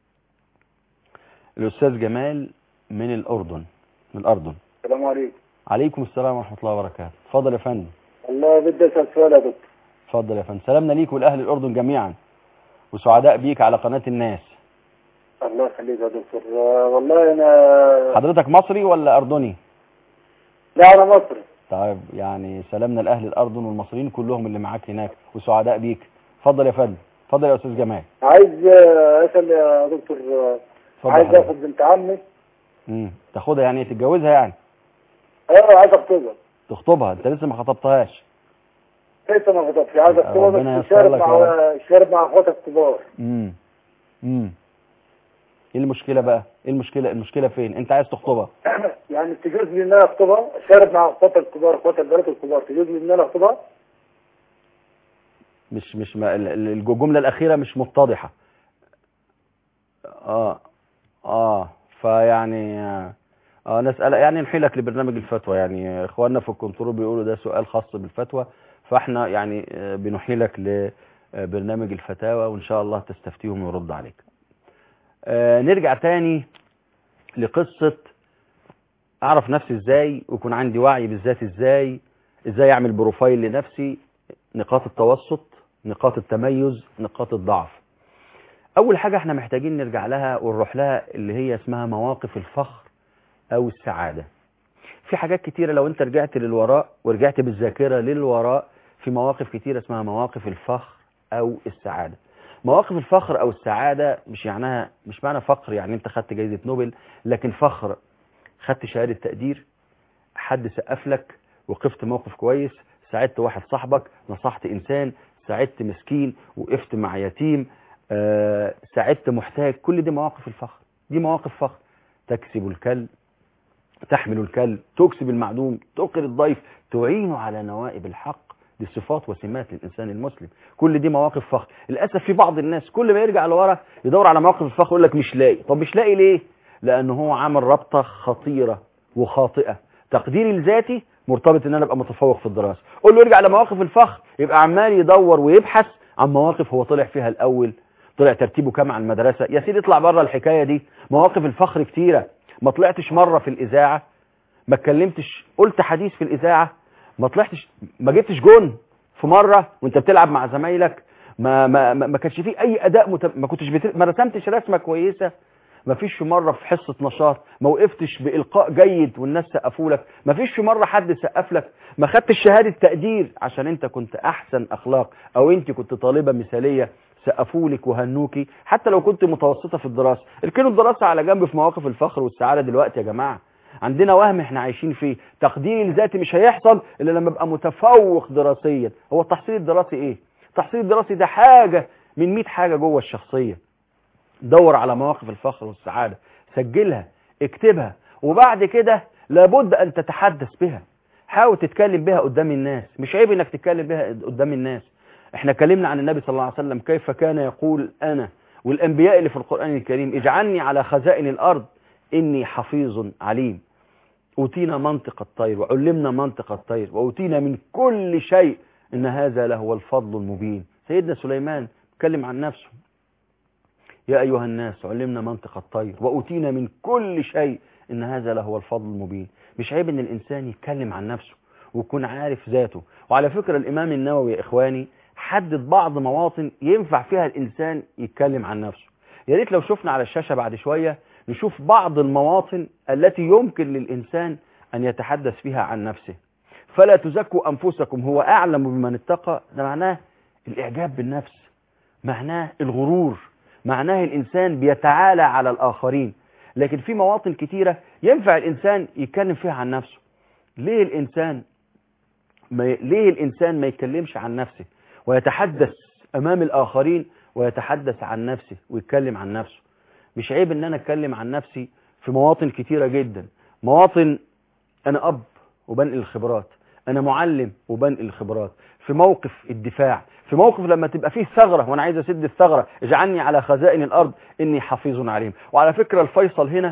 الأستاذ جمال من الأردن من الأردن السلام عليكم عليكم السلام ورحمة الله وبركاته اتفضل يا فندم الله بدي اسال سؤال يا دكتور اتفضل يا فندم سلامنا ليك ولأهل الأردن جميعا وسعداء بيك على قناة الناس الله يخليك يا دكتور آه، والله انا حضرتك مصري ولا أردني لا انا مصري طيب يعني سلامنا لأهل الأردن والمصريين كلهم اللي معاك هناك وسعداء بيك اتفضل يا فندم اتفضل يا أستاذ جمال عايز آه، اسال يا دكتور آه، اتفضل عايز حضرتك. اخد بنت عمي امم تاخدها يعني تتجوزها يعني اه عايز اخطبها تخطبها انت لسه ما خطبتهاش لسه ما خطبتش عايز اخطبها ربنا بس ييسر شارب لك يا مع شارب مع اخواتها الكبار امم امم ايه المشكله بقى ايه المشكله المشكله فين انت عايز تخطبها يعني تجوز لي ان انا اخطبها شارب مع اخواتها الكبار اخواتها البنات الكبار تجوز لي ان انا اخطبها مش مش ما ال- ال- الجمله الاخيره مش متضحه اه اه فيعني اه آه، نسال يعني نحيلك لبرنامج الفتوى يعني اخواننا في الكنترول بيقولوا ده سؤال خاص بالفتوى فاحنا يعني آه، بنحيلك لبرنامج الفتاوى وان شاء الله تستفتيهم ويرد عليك آه، نرجع تاني لقصة اعرف نفسي ازاي ويكون عندي وعي بالذات ازاي ازاي اعمل بروفايل لنفسي نقاط التوسط نقاط التميز نقاط الضعف اول حاجة احنا محتاجين نرجع لها ونروح لها اللي هي اسمها مواقف الفخر او السعادة في حاجات كتيرة لو انت رجعت للوراء ورجعت بالذاكرة للوراء في مواقف كتيرة اسمها مواقف الفخر او السعادة مواقف الفخر او السعادة مش معناها مش معنى فخر يعني انت خدت جايزة نوبل لكن فخر خدت شهادة تقدير حد سقف لك وقفت موقف كويس ساعدت واحد صاحبك نصحت انسان ساعدت مسكين وقفت مع يتيم آه، ساعدت محتاج كل دي مواقف الفخر دي مواقف فخر تكسب الكلب تحمل الكلب تكسب المعدوم تقر الضيف تعين على نوائب الحق دي صفات وسمات للإنسان المسلم كل دي مواقف فخر للأسف في بعض الناس كل ما يرجع لورا يدور على مواقف الفخر يقول لك مش لاقي طب مش لاقي ليه لأنه هو عامل ربطة خطيرة وخاطئة تقديري الذاتي مرتبط ان انا ابقى متفوق في الدراسه قول له ارجع لمواقف الفخر يبقى عمال يدور ويبحث عن مواقف هو طلع فيها الاول طلع ترتيبه كام على المدرسه يا سيدي اطلع بره الحكايه دي مواقف الفخر كتيره ما طلعتش مره في الاذاعه ما اتكلمتش قلت حديث في الاذاعه ما طلعتش ما جبتش جون في مره وانت بتلعب مع زمايلك ما ما ما ما كانش فيه اي اداء مت... ما كنتش بت... ما رسمتش رسمه كويسه ما فيش في مره في حصه نشاط ما وقفتش بالقاء جيد والناس سقفوا لك ما فيش في مره حد سقف لك ما خدتش شهاده تقدير عشان انت كنت احسن اخلاق او انت كنت طالبه مثاليه سقفوا لك وهنوكي حتى لو كنت متوسطه في الدراسه اركنوا الدراسه على جنب في مواقف الفخر والسعاده دلوقتي يا جماعه عندنا وهم احنا عايشين فيه تقديري الذاتي مش هيحصل الا لما ابقى متفوق دراسيا هو التحصيل الدراسي ايه التحصيل الدراسي ده حاجه من 100 حاجه جوه الشخصيه دور على مواقف الفخر والسعادة سجلها اكتبها وبعد كده لابد أن تتحدث بها حاول تتكلم بها قدام الناس مش عيب انك تتكلم بها قدام الناس احنا اتكلمنا عن النبي صلى الله عليه وسلم كيف كان يقول انا والانبياء اللي في القرآن الكريم اجعلني على خزائن الارض اني حفيظ عليم اوتينا منطق الطير وعلمنا منطق الطير واوتينا من كل شيء ان هذا لهو الفضل المبين سيدنا سليمان اتكلم عن نفسه يا أيها الناس علمنا منطق الطير وأتينا من كل شيء إن هذا لهو الفضل المبين مش عيب إن الإنسان يتكلم عن نفسه ويكون عارف ذاته وعلى فكرة الإمام النووي يا إخواني حدد بعض مواطن ينفع فيها الإنسان يتكلم عن نفسه يا ريت لو شفنا على الشاشة بعد شوية نشوف بعض المواطن التي يمكن للإنسان أن يتحدث فيها عن نفسه فلا تزكوا أنفسكم هو أعلم بمن اتقى ده معناه الإعجاب بالنفس معناه الغرور معناه الإنسان بيتعالى على الآخرين لكن في مواطن كتيرة ينفع الإنسان يتكلم فيها عن نفسه ليه الإنسان ما ي... ليه الإنسان ما يتكلمش عن نفسه ويتحدث أمام الآخرين ويتحدث عن نفسه ويتكلم عن نفسه مش عيب ان انا اتكلم عن نفسي في مواطن كتيرة جدا مواطن انا اب وبنقل الخبرات انا معلم وبنقل الخبرات في موقف الدفاع في موقف لما تبقى فيه ثغرة وانا عايز اسد الثغرة اجعلني على خزائن الارض اني حفيظ عليم وعلى فكرة الفيصل هنا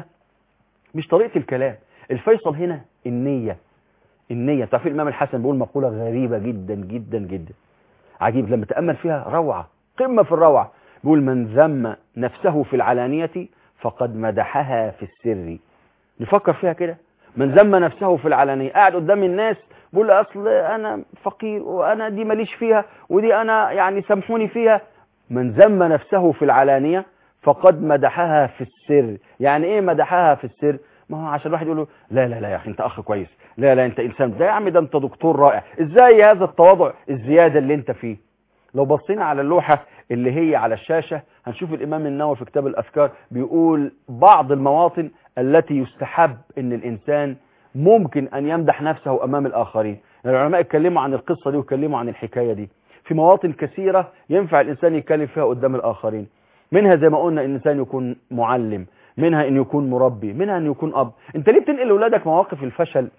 مش طريقة الكلام الفيصل هنا النية النية تعرفين الامام الحسن بيقول مقولة غريبة جدا جدا جدا عجيب لما تأمل فيها روعة قمة في الروعة بيقول من ذم نفسه في العلانية فقد مدحها في السر نفكر فيها كده من ذم نفسه في العلانية قاعد قدام الناس بيقول اصل انا فقير وانا دي ماليش فيها ودي انا يعني سامحوني فيها من ذم نفسه في العلانية فقد مدحها في السر يعني ايه مدحها في السر ما هو عشان الواحد يقول له لا لا لا يا اخي انت اخ كويس لا لا انت انسان ده يا عم ده انت دكتور رائع ازاي هذا التواضع الزيادة اللي انت فيه لو بصينا على اللوحة اللي هي على الشاشة هنشوف الإمام النووي في كتاب الأفكار بيقول بعض المواطن التي يستحب أن الإنسان ممكن أن يمدح نفسه أمام الآخرين يعني العلماء اتكلموا عن القصة دي واتكلموا عن الحكاية دي في مواطن كثيرة ينفع الإنسان يتكلم فيها قدام الآخرين منها زي ما قلنا الإنسان يكون معلم منها أن يكون مربي منها أن يكون أب أنت ليه بتنقل لأولادك مواقف الفشل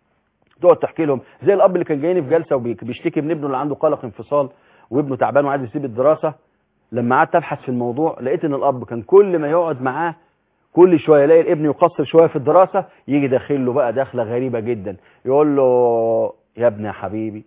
تقعد تحكي لهم زي الأب اللي كان جايني في جلسة وبيشتكي من ابنه اللي عنده قلق انفصال وابنه تعبان وعايز يسيب الدراسة لما قعدت ابحث في الموضوع لقيت ان الاب كان كل ما يقعد معاه كل شويه يلاقي الابن يقصر شويه في الدراسه يجي داخل له بقى دخله غريبه جدا يقول له يا ابني يا حبيبي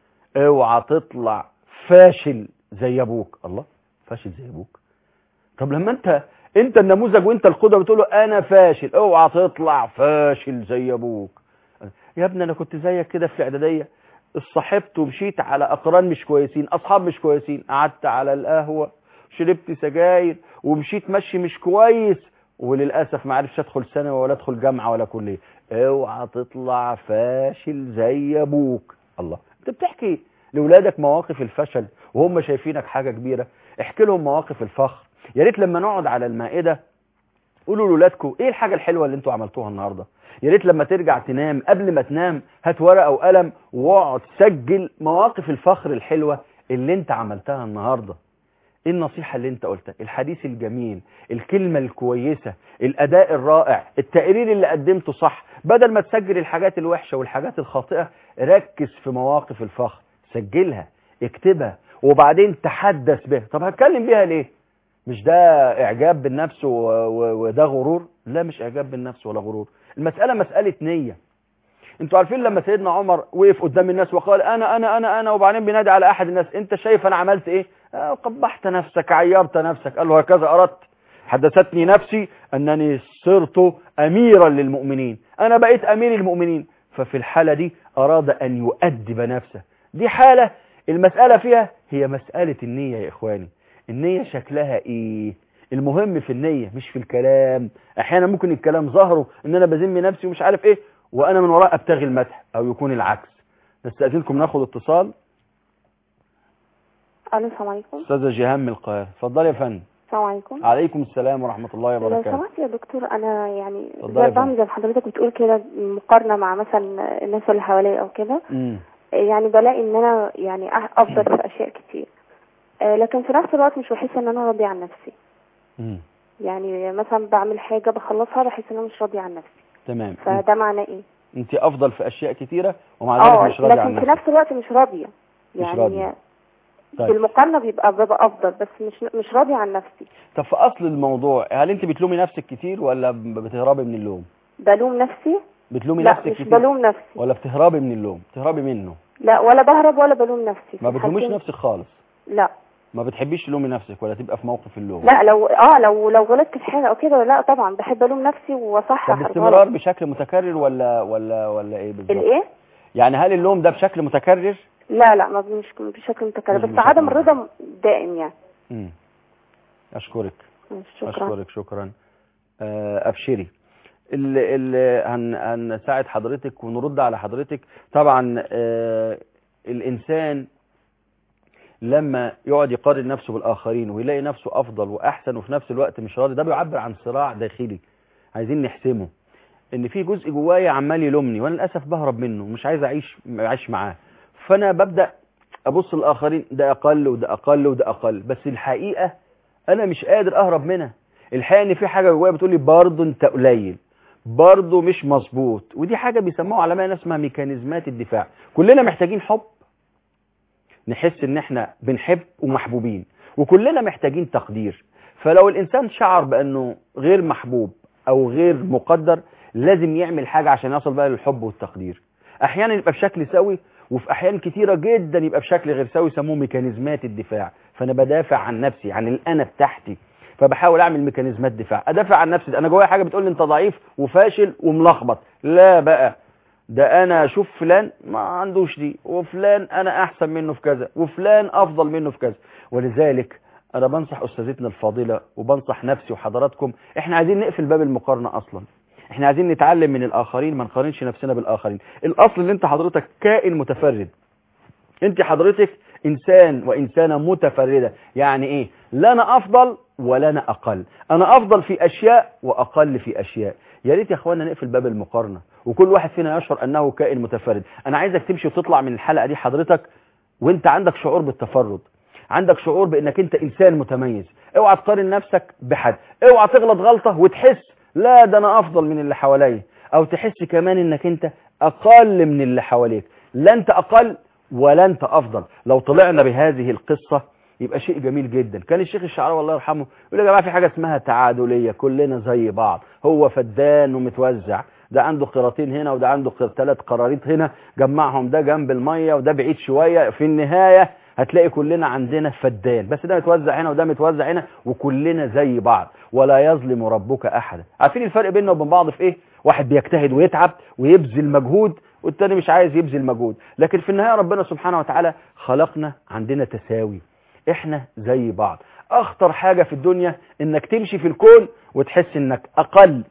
اوعى تطلع فاشل زي ابوك الله فاشل زي ابوك طب لما انت انت النموذج وانت القدوه بتقول له انا فاشل اوعى تطلع فاشل زي ابوك يا ابني انا كنت زيك كده في الاعداديه اتصاحبت ومشيت على اقران مش كويسين اصحاب مش كويسين قعدت على القهوه شربت سجاير ومشيت مشي مش كويس وللاسف ما عرفش ادخل ثانوي ولا ادخل جامعه ولا كليه اوعى تطلع فاشل زي ابوك الله انت بتحكي لاولادك مواقف الفشل وهم شايفينك حاجه كبيره احكي لهم مواقف الفخر يا ريت لما نقعد على المائده قولوا لاولادكم ايه الحاجه الحلوه اللي انتوا عملتوها النهارده يا ريت لما ترجع تنام قبل ما تنام هات ورقه وقلم واقعد سجل مواقف الفخر الحلوه اللي انت عملتها النهارده ايه النصيحه اللي انت قلتها الحديث الجميل الكلمه الكويسه الاداء الرائع التقرير اللي قدمته صح بدل ما تسجل الحاجات الوحشه والحاجات الخاطئه ركز في مواقف الفخر سجلها اكتبها وبعدين تحدث بها طب هتكلم بيها ليه مش ده اعجاب بالنفس وده غرور لا مش اعجاب بالنفس ولا غرور المسألة مسألة نية انتوا عارفين لما سيدنا عمر وقف قدام الناس وقال انا انا انا انا وبعدين بينادي على احد الناس انت شايف انا عملت ايه آه قبحت نفسك عيرت نفسك قال له هكذا اردت حدثتني نفسي انني صرت اميرا للمؤمنين انا بقيت امير المؤمنين ففي الحالة دي اراد ان يؤدب نفسه دي حالة المسألة فيها هي مسألة النية يا اخواني النية شكلها ايه المهم في النية مش في الكلام احيانا ممكن الكلام ظهره ان انا بذم نفسي ومش عارف ايه وانا من وراء ابتغي المدح او يكون العكس نستأذنكم ناخد اتصال الو السلام عليكم استاذة جيهان من القاهرة اتفضلي يا فندم السلام عليكم عليكم السلام ورحمة الله لو وبركاته سمحت يا دكتور انا يعني اتفضلي يا زي بعمل زي ما حضرتك بتقول كده مقارنه مع مثلا الناس اللي حواليا او كده مم. يعني بلاقي ان انا يعني أح- افضل في اشياء كتير آه، لكن في نفس الوقت مش بحس ان انا راضي عن نفسي مم. يعني مثلا بعمل حاجه بخلصها بحس ان انا مش راضي عن نفسي تمام فده معناه ايه انت افضل في اشياء كتيرة ومع اه ذلك مش راضي عن لكن في نفسك نفس الوقت مش راضيه مش يعني راضية. طيب بالمقارنه بيبقى ببقى افضل بس مش مش راضيه عن نفسي طب في اصل الموضوع هل انت بتلومي نفسك كتير ولا ب- بتهربي من اللوم بلوم نفسي بتلومي لا نفسك مش كتير بلوم نفسي ولا بتهربي من اللوم بتهربي منه لا ولا بهرب ولا بلوم نفسي ما في بتلوميش الحالتين- نفسك خالص لا ما بتحبيش تلومي نفسك ولا تبقى في موقف اللوم لا لو اه لو لو غلطت في حاجه او كده لا طبعا بحب الوم نفسي واصحح طب الغلط. باستمرار بشكل متكرر ولا ولا ولا ايه بالظبط الايه يعني هل اللوم ده بشكل متكرر لا لا ما مش بشكل متكرر مش بس بشكل عدم متكرر. الرضا دائم يعني امم اشكرك شكرا اشكرك شكرا آه، ابشري اللي اللي هن هنساعد حضرتك ونرد على حضرتك طبعا آه، الانسان لما يقعد يقارن نفسه بالاخرين ويلاقي نفسه افضل واحسن وفي نفس الوقت مش راضي ده بيعبر عن صراع داخلي عايزين نحسمه ان في جزء جوايا عمال يلومني وانا للاسف بهرب منه مش عايز اعيش اعيش معاه فانا ببدا ابص للاخرين ده اقل وده اقل وده اقل بس الحقيقه انا مش قادر اهرب منها الحقيقه ان في حاجه جوايا بتقول لي برضه انت قليل برضه مش مظبوط ودي حاجه بيسموها علماء ناس اسمها ميكانيزمات الدفاع كلنا محتاجين حب نحس ان احنا بنحب ومحبوبين وكلنا محتاجين تقدير فلو الانسان شعر بانه غير محبوب او غير مقدر لازم يعمل حاجة عشان يصل بقى للحب والتقدير احيانا يبقى بشكل سوي وفي احيان كتيرة جدا يبقى بشكل غير سوي يسموه ميكانيزمات الدفاع فانا بدافع عن نفسي عن الانا بتاعتي فبحاول اعمل ميكانيزمات دفاع ادافع عن نفسي انا جوايا حاجه بتقول لي انت ضعيف وفاشل وملخبط لا بقى ده انا اشوف فلان ما عندوش دي وفلان انا احسن منه في كذا وفلان افضل منه في كذا ولذلك انا بنصح استاذتنا الفاضله وبنصح نفسي وحضراتكم احنا عايزين نقفل باب المقارنه اصلا احنا عايزين نتعلم من الاخرين ما نقارنش نفسنا بالاخرين الاصل ان انت حضرتك كائن متفرد انت حضرتك انسان وانسانه متفرده يعني ايه لا انا افضل ولا انا اقل انا افضل في اشياء واقل في اشياء يا ريت يا اخوانا نقفل باب المقارنه وكل واحد فينا يشعر انه كائن متفرد انا عايزك تمشي وتطلع من الحلقه دي حضرتك وانت عندك شعور بالتفرد عندك شعور بانك انت انسان متميز اوعى تقارن نفسك بحد اوعى تغلط غلطه وتحس لا ده انا افضل من اللي حواليا او تحس كمان انك انت اقل من اللي حواليك لا انت اقل ولا انت افضل لو طلعنا بهذه القصة يبقى شيء جميل جدا كان الشيخ الشعراوي الله يرحمه يقول يا جماعه في حاجه اسمها تعادليه كلنا زي بعض هو فدان ومتوزع ده عنده قراطين هنا وده عنده ثلاث قراريط هنا جمعهم ده جنب الميه وده بعيد شويه في النهايه هتلاقي كلنا عندنا فدان بس ده متوزع هنا وده متوزع هنا وكلنا زي بعض ولا يظلم ربك احدا عارفين الفرق بيننا وبين بعض في ايه واحد بيجتهد ويتعب ويبذل مجهود والتاني مش عايز يبذل مجهود لكن في النهايه ربنا سبحانه وتعالى خلقنا عندنا تساوي احنا زي بعض اخطر حاجه في الدنيا انك تمشي في الكون وتحس انك اقل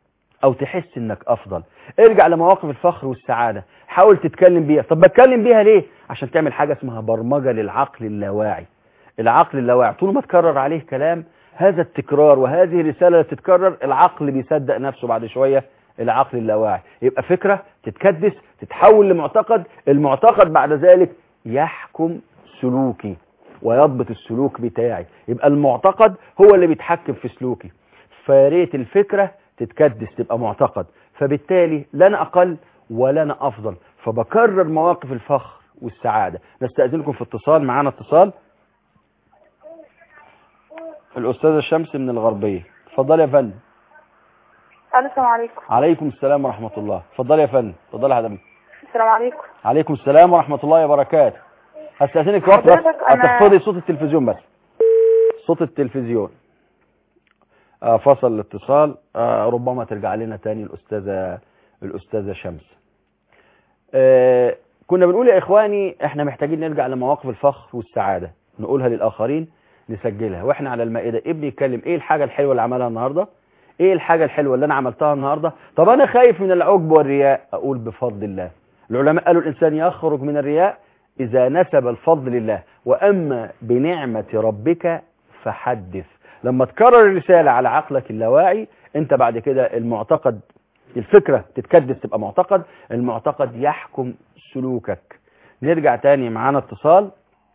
او تحس انك افضل ارجع لمواقف الفخر والسعادة حاول تتكلم بيها طب بتكلم بيها ليه عشان تعمل حاجة اسمها برمجة للعقل اللاواعي العقل اللاواعي طول ما تكرر عليه كلام هذا التكرار وهذه الرسالة اللي تتكرر العقل بيصدق نفسه بعد شوية العقل اللاواعي يبقى فكرة تتكدس تتحول لمعتقد المعتقد بعد ذلك يحكم سلوكي ويضبط السلوك بتاعي يبقى المعتقد هو اللي بيتحكم في سلوكي فياريت الفكرة تتكدس تبقى معتقد فبالتالي لا انا اقل ولا انا افضل فبكرر مواقف الفخر والسعادة نستأذنكم في اتصال معانا اتصال الأستاذة شمس من الغربية اتفضل يا فندم الو السلام عليكم عليكم السلام ورحمة الله اتفضلي يا فندم اتفضلي يا حضرتك السلام عليكم عليكم السلام ورحمة الله وبركاته هستأذنك وقت بس حضرتك أنا- هتخفضي صوت التلفزيون بس صوت التلفزيون آه فصل الاتصال آه ربما ترجع لنا تاني الأستاذة الأستاذة شمس آه كنا بنقول يا إخواني احنا محتاجين نرجع لمواقف الفخر والسعادة نقولها للآخرين نسجلها واحنا على المائدة ابني يتكلم ايه الحاجة الحلوة اللي عملها النهاردة ايه الحاجة الحلوة اللي انا عملتها النهاردة طب انا خايف من العجب والرياء اقول بفضل الله العلماء قالوا الانسان يخرج من الرياء اذا نسب الفضل لله واما بنعمة ربك فحدث لما تكرر الرسالة على عقلك اللاواعي انت بعد كده المعتقد الفكرة تتكدس تبقى معتقد المعتقد يحكم سلوكك نرجع تاني معانا اتصال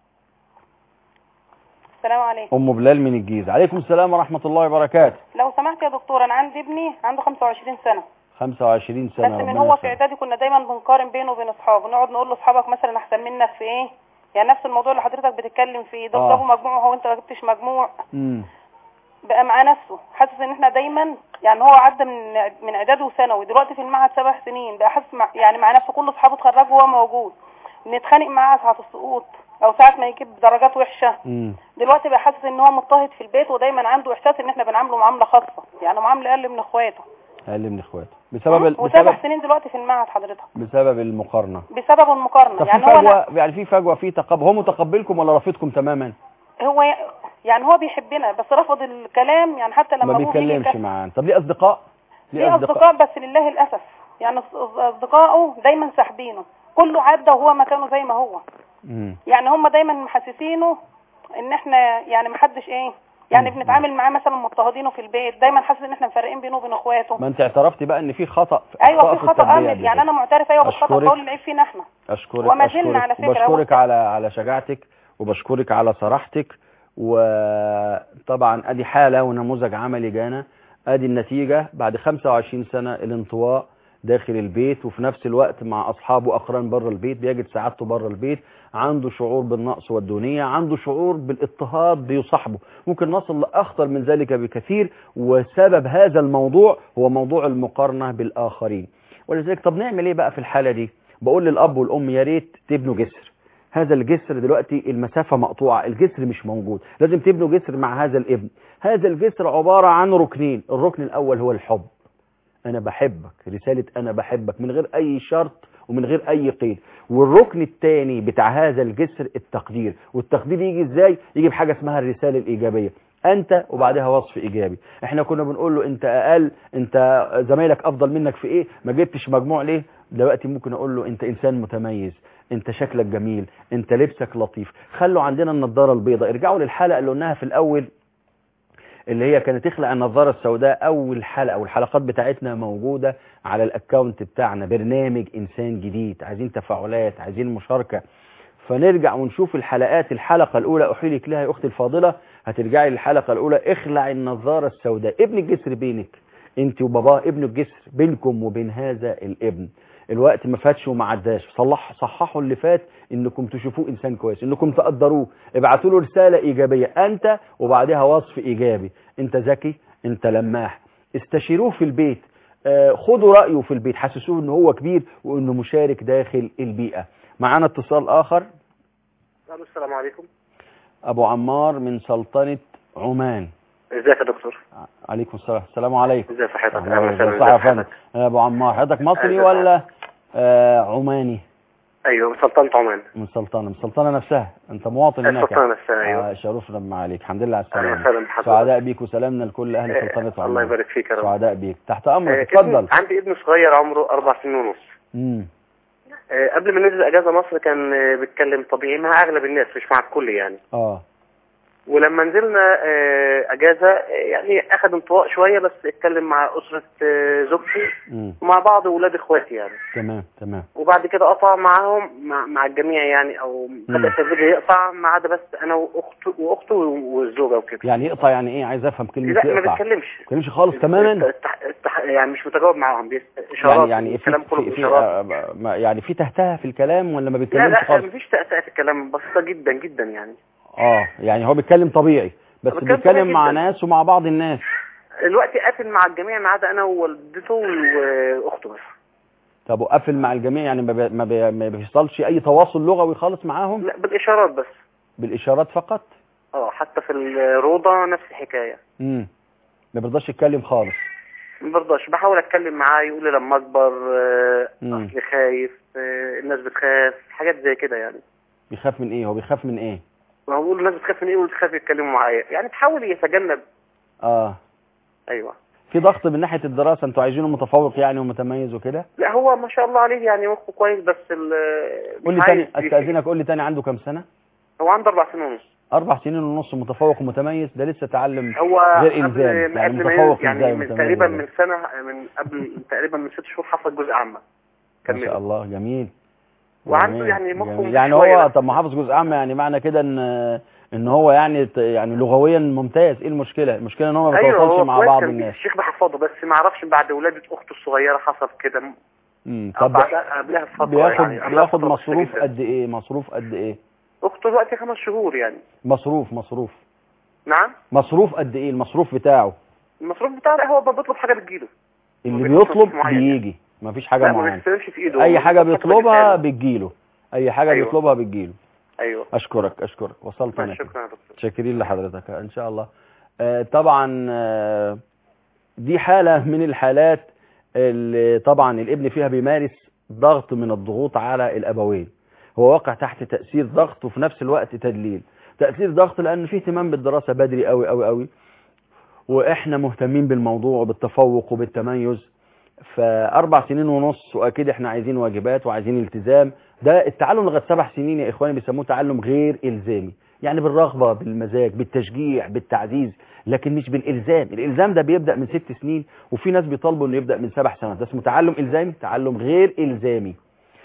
السلام عليكم ام بلال من الجيزة عليكم السلام ورحمة الله وبركاته لو سمحت يا دكتور انا عندي ابني عنده 25 سنه 25 بس سنة من ربنا هو في يسلمك. اعدادي كنا دايما بنقارن بينه وبين اصحابه نقعد نقول له اصحابك مثلا احسن منك في ايه يعني نفس الموضوع اللي حضرتك بتتكلم فيه دول آه. جابوا مجموع وهو انت ما جبتش مجموع مم. بقى مع نفسه حاسس ان احنا دايما يعني هو عدى من من اعدادي وثانوي دلوقتي في المعهد سبع سنين بقى حاسس مع يعني مع نفسه كل اصحابه اتخرجوا وهو موجود نتخانق معاه ساعه السقوط او ساعه ما يجيب درجات وحشه مم. دلوقتي بقى حاسس ان هو مضطهد في البيت ودايما عنده احساس ان احنا بنعامله معامله خاصه يعني معامله اقل من اخواته اقل من اخواته بسبب ال... وسبع بسبب سنين دلوقتي في المعهد حضرتك بسبب المقارنة بسبب المقارنه طب في يعني هو أنا فجوة يعني في فجوة في تقبل هو متقبلكم ولا رافضكم تماما هو ي- يعني هو بيحبنا بس رفض الكلام يعني حتى لما ما أبوه بيجي بيتكلمش يكلم- معانا طب ليه اصدقاء ليه اصدقاء بس لله الاسف يعني أص- اصدقائه دايما ساحبينه كله عدى وهو مكانه زي ما هو مم. يعني هم دايما محسسينه ان احنا يعني محدش ايه يعني بنتعامل معاه مثلا مضطهدينه في البيت دايما حاسس ان احنا مفرقين بينه وبين اخواته ما انت اعترفتي بقى ان في خطأ ايوه أخطاء في خطا التربية امن قبل يعني كده. انا معترف ايوه بالخطا أشكرك. بقول العيب فينا احنا اشكرك وما زلنا أشكرك على فكرة وبشكرك هو- على على شجاعتك وبشكرك على صراحتك وطبعا ادي حالة ونموذج عملي جانا ادي النتيجة بعد 25 سنة الانطواء داخل البيت وفي نفس الوقت مع اصحابه واقران بره البيت بيجد سعادته بره البيت عنده شعور بالنقص والدونية عنده شعور بالاضطهاد بيصاحبه ممكن نصل لاخطر من ذلك بكثير وسبب هذا الموضوع هو موضوع المقارنة بالاخرين ولذلك طب نعمل ايه بقى في الحالة دي بقول للاب والام يا ريت تبنوا جسر هذا الجسر دلوقتي المسافة مقطوعة الجسر مش موجود لازم تبنوا جسر مع هذا الابن هذا الجسر عبارة عن ركنين الركن الأول هو الحب أنا بحبك رسالة أنا بحبك من غير أي شرط ومن غير أي قيد والركن الثاني بتاع هذا الجسر التقدير والتقدير يجي إزاي يجي بحاجة اسمها الرسالة الإيجابية أنت وبعدها وصف إيجابي احنا كنا بنقول له أنت أقل أنت زمايلك أفضل منك في إيه ما جبتش مجموع ليه دلوقتي ممكن أقول له أنت إنسان متميز انت شكلك جميل انت لبسك لطيف خلوا عندنا النضاره البيضاء ارجعوا للحلقه اللي قلناها في الاول اللي هي كانت تخلع النظارة السوداء أول حلقة والحلقات بتاعتنا موجودة على الأكاونت بتاعنا برنامج إنسان جديد عايزين تفاعلات عايزين مشاركة فنرجع ونشوف الحلقات الحلقة الأولى أحيلك لها يا أختي الفاضلة هترجعي للحلقة الأولى اخلع النظارة السوداء ابن الجسر بينك انت وباباه ابن الجسر بينكم وبين هذا الابن الوقت ما فاتش وما عداش صلح صححوا اللي فات انكم تشوفوه انسان كويس انكم تقدروه ابعتوا له رساله ايجابيه انت وبعدها وصف ايجابي انت ذكي انت لماح استشيروه في البيت آه، خدوا رايه في البيت حسسوه ان هو كبير وانه مشارك داخل البيئه معانا اتصال اخر الو السلام عليكم ابو عمار من سلطنه عمان ازيك يا دكتور عليكم السلام السلام عليكم ازي صحتك أهلا اهلا وسهلا. وسهلا صح يا ازي فندم صحتك يا ابو عمار حضرتك مصري أهلا ولا آه عماني ايوه من سلطنة عمان من سلطنه من سلطنه نفسها انت مواطن هناك السلطنة نفسها، أيوة. آه شرفنا بما عليك الحمد لله على اهلا السلامه وسهلا بحضرتك سعداء بيك وسلامنا لكل اهل آه، سلطنه عمان الله يبارك فيك يا رب سعداء بيك تحت امرك آه، اتفضل ابن- عندي ابن صغير عمره اربع سنين ونص امم آه، قبل ما ننزل اجازه مصر كان آه، بيتكلم طبيعي مع اغلب الناس مش مع الكل يعني اه ولما نزلنا آه، اجازه آه، يعني اخذ انطواء شويه بس اتكلم مع اسره آه، زوجتي امم ومع بعض اولاد اخواتي يعني تمام تمام وبعد كده قطع معاهم مع, مع الجميع يعني او بدا التدريج يقطع ما عدا بس انا واخته واخته والزوجه وكده يعني يقطع يعني ايه عايز افهم كلمه لا ما يقطع بيتكلمش ما بيتكلمش خالص تماما التح... التح... يعني مش متجاوب معاهم بيس... اشارات يعني يعني في الكلام كله في, في باشارات آه، ما- يعني في تهتها في الكلام ولا ما لا بيتكلمش لا خالص مفيش تأتأة في الكلام بسيطة جدا جدا يعني اه يعني هو بيتكلم طبيعي بس بيتكلم بيتكلم طبيعي مع جداً. ناس ومع بعض الناس دلوقتي قافل مع الجميع ما عدا انا ووالدته واخته بس طب وقفل مع الجميع يعني ما بي- ما بي- ما بيحصلش اي تواصل لغوي خالص معاهم لا بالاشارات بس بالاشارات فقط اه حتى في الروضه نفس الحكايه امم ما بيرضاش يتكلم خالص ما برضاش بحاول اتكلم معاه يقول لي لما اكبر آه، مم. اصلي خايف آه، الناس بتخاف حاجات زي كده يعني بيخاف من ايه هو بيخاف من ايه ما هو بيقول الناس بتخاف من ايه وبتخاف يتكلموا معايا يعني بحاول يتجنب اه ايوه في ضغط من ناحيه الدراسه انتوا عايزينه متفوق يعني ومتميز وكده لا هو ما شاء الله عليه يعني مخه كويس بس ال قول لي مش تاني عايز- استاذنك قول لي تاني عنده كام سنه هو عنده اربع سنين ونص اربع سنين ونص متفوق ومتميز ده لسه تعلم هو غير قبل الزام ما يعني قبل ما متفوق ينزل- يعني ازاي من ومتميز تقريبا إزاي؟ من سنه من قبل تقريبا من ست شهور حفظ جزء عامه ما شاء الله جميل وعنده جميل، يعني مخه جميل. مش يعني شوية هو بس. طب ما حافظ جزء عام يعني معنى كده ان ان هو يعني ت- يعني لغويا ممتاز ايه المشكله المشكله ان هو ما ايوه بيتواصلش هو مع كويس بعض كان الناس الشيخ بحفظه بس ما اعرفش بعد ولاده اخته الصغيره حصل كده امم أو طب بعدها قبلها بفتره بياخد يعني قبلها بياخد فترة بسيطة مصروف جدا. قد ايه مصروف قد ايه اخته دلوقتي خمس شهور يعني مصروف مصروف نعم مصروف قد ايه المصروف بتاعه المصروف بتاعه لا، هو بيطلب حاجه بتجيله اللي ما بيطلبش بيطلب معين يعني. بيجي مفيش حاجه لا ما معينه بيستلمش في ايده اي هو حاجه بيطلب بيطلبها بتجيله. بتجيله اي حاجه أيوة. بيطلبها بتجيله ايوه اشكرك اشكرك وصلت انا كده. شكرا يا دكتور شاكرين لحضرتك ان شاء الله آه، طبعا آه، دي حالة من الحالات اللي طبعا الابن فيها بيمارس ضغط من الضغوط على الابوين هو واقع تحت تأثير ضغط وفي نفس الوقت تدليل تأثير ضغط لان فيه اهتمام بالدراسة بدري قوي قوي قوي واحنا مهتمين بالموضوع وبالتفوق وبالتميز فاربع سنين ونص واكيد احنا عايزين واجبات وعايزين التزام ده التعلم لغايه سبع سنين يا اخواني بيسموه تعلم غير الزامي يعني بالرغبه بالمزاج بالتشجيع بالتعزيز لكن مش بالالزام الالزام ده بيبدا من ست سنين وفي ناس بيطالبوا انه يبدا من سبع سنوات ده اسمه تعلم الزامي تعلم غير الزامي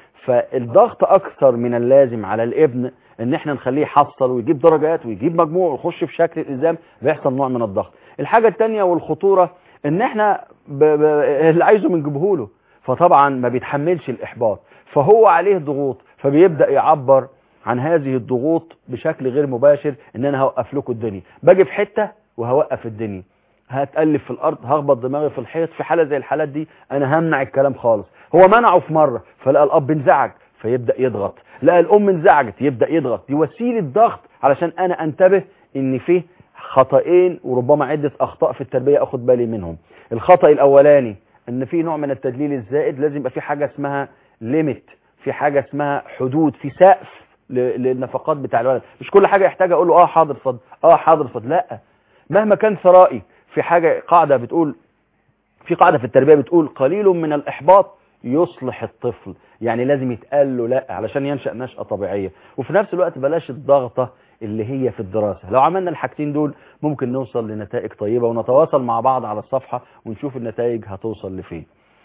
فالضغط اكثر من اللازم على الابن ان احنا نخليه يحصل ويجيب درجات ويجيب مجموع ويخش في شكل الالزام بيحصل نوع من الضغط الحاجه الثانيه والخطوره ان احنا ب... ب... اللي عايزه بنجيبه له فطبعا ما بيتحملش الاحباط فهو عليه ضغوط فبيبدا يعبر عن هذه الضغوط بشكل غير مباشر ان انا هوقف لكم الدنيا باجي في حته وهوقف الدنيا هتألف في الارض هخبط دماغي في الحيط في حاله زي الحالات دي انا همنع الكلام خالص هو منعه في مره فلقى الاب انزعج فيبدا يضغط لقى الام انزعجت يبدا يضغط دي وسيله ضغط علشان انا انتبه ان فيه خطأين وربما عدة أخطاء في التربية أخد بالي منهم الخطأ الأولاني أن في نوع من التدليل الزائد لازم يبقى في حاجة اسمها ليميت في حاجة اسمها حدود في سقف ل- للنفقات بتاع الولد مش كل حاجة يحتاج أقول له آه حاضر فضل آه حاضر فضل لا مهما كان ثرائي في حاجة قاعدة بتقول في قاعدة في التربية بتقول قليل من الإحباط يصلح الطفل يعني لازم يتقال له لا علشان ينشأ نشأة طبيعية وفي نفس الوقت بلاش الضغطة اللي هي في الدراسة لو عملنا الحاجتين دول ممكن نوصل لنتائج طيبة ونتواصل مع بعض على الصفحة ونشوف النتائج هتوصل لفين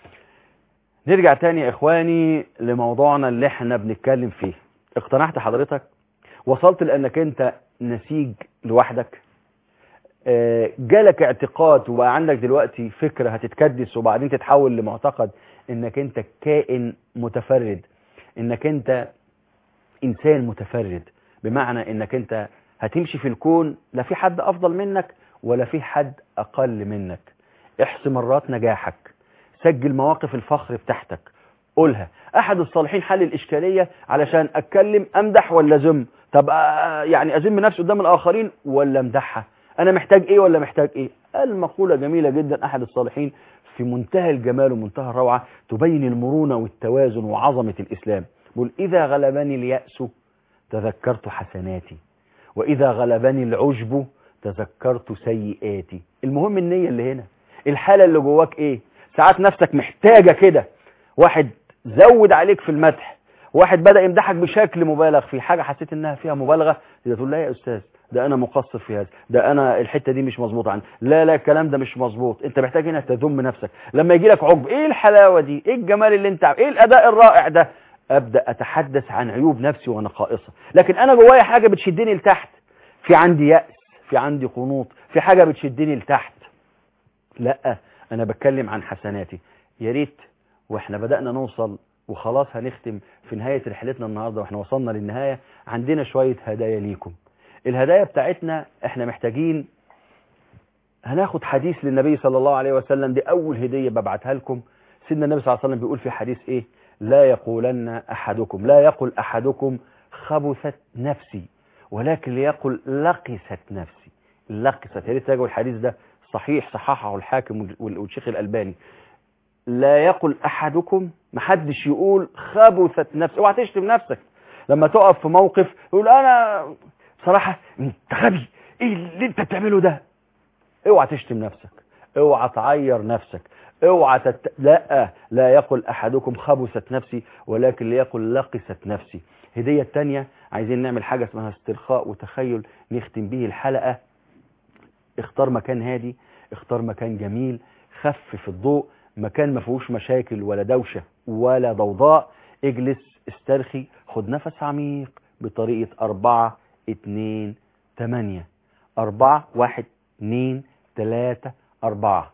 نرجع تاني يا إخواني لموضوعنا اللي احنا بنتكلم فيه اقتنعت حضرتك وصلت لأنك انت نسيج لوحدك آه، جالك اعتقاد وبقى عندك دلوقتي فكرة هتتكدس وبعدين تتحول لمعتقد انك انت كائن متفرد انك انت انسان متفرد بمعنى انك انت هتمشي في الكون لا في حد افضل منك ولا في حد اقل منك احصي مرات نجاحك سجل مواقف الفخر بتاعتك قولها احد الصالحين حل الاشكاليه علشان اتكلم امدح ولا ذم طب آه، يعني اذم نفسي قدام الاخرين ولا امدحها انا محتاج ايه ولا محتاج ايه قال مقوله جميله جدا احد الصالحين في منتهى الجمال ومنتهى الروعه تبين المرونه والتوازن وعظمه الاسلام بيقول اذا غلبني الياس تذكرت حسناتي واذا غلبني العجب تذكرت سيئاتي المهم النيه اللي هنا الحاله اللي جواك ايه ساعات نفسك محتاجه كده واحد زود عليك في المدح واحد بدأ يمدحك بشكل مبالغ في حاجة حسيت انها فيها مبالغة تقول تقول لا يا استاذ ده انا مقصر في هذا ده انا الحتة دي مش مظبوطه عندي لا لا الكلام ده مش مظبوط انت محتاج هنا تذم نفسك لما يجي لك عجب ايه الحلاوة دي ايه الجمال اللي انت عم- ايه الاداء الرائع ده ابدا اتحدث عن عيوب نفسي ونقائصها لكن انا جوايا حاجة بتشدني لتحت في عندي يأس في عندي قنوط في حاجة بتشدني لتحت لا انا بتكلم عن حسناتي يا ريت واحنا بدأنا نوصل وخلاص هنختم في نهاية رحلتنا النهاردة واحنا وصلنا للنهاية عندنا شوية هدايا ليكم الهدايا بتاعتنا احنا محتاجين هناخد حديث للنبي صلى الله عليه وسلم دي أول هدية ببعتها لكم سيدنا النبي صلى الله عليه وسلم بيقول في حديث إيه لا يقولن أحدكم لا يقل أحدكم خبثت نفسي ولكن ليقل لقست نفسي لقست يا ريت تراجعوا الحديث ده صحيح صححه الحاكم وال- والشيخ الألباني لا يقل أحدكم محدش يقول خبثت نفسي اوعى تشتم نفسك لما تقف في موقف يقول أنا بصراحة انت غبي ايه اللي انت بتعمله ده اوعى تشتم نفسك اوعى تعير نفسك اوعى تت... لا لا يقل احدكم خبثت نفسي ولكن ليقل لقست نفسي هدية التانية عايزين نعمل حاجة اسمها استرخاء وتخيل نختم به الحلقة اختار مكان هادي اختار مكان جميل خفف الضوء مكان ما فيهوش مشاكل ولا دوشة ولا ضوضاء اجلس استرخي خد نفس عميق بطريقة أربعة اتنين تمانية أربعة واحد اتنين تلاتة أربعة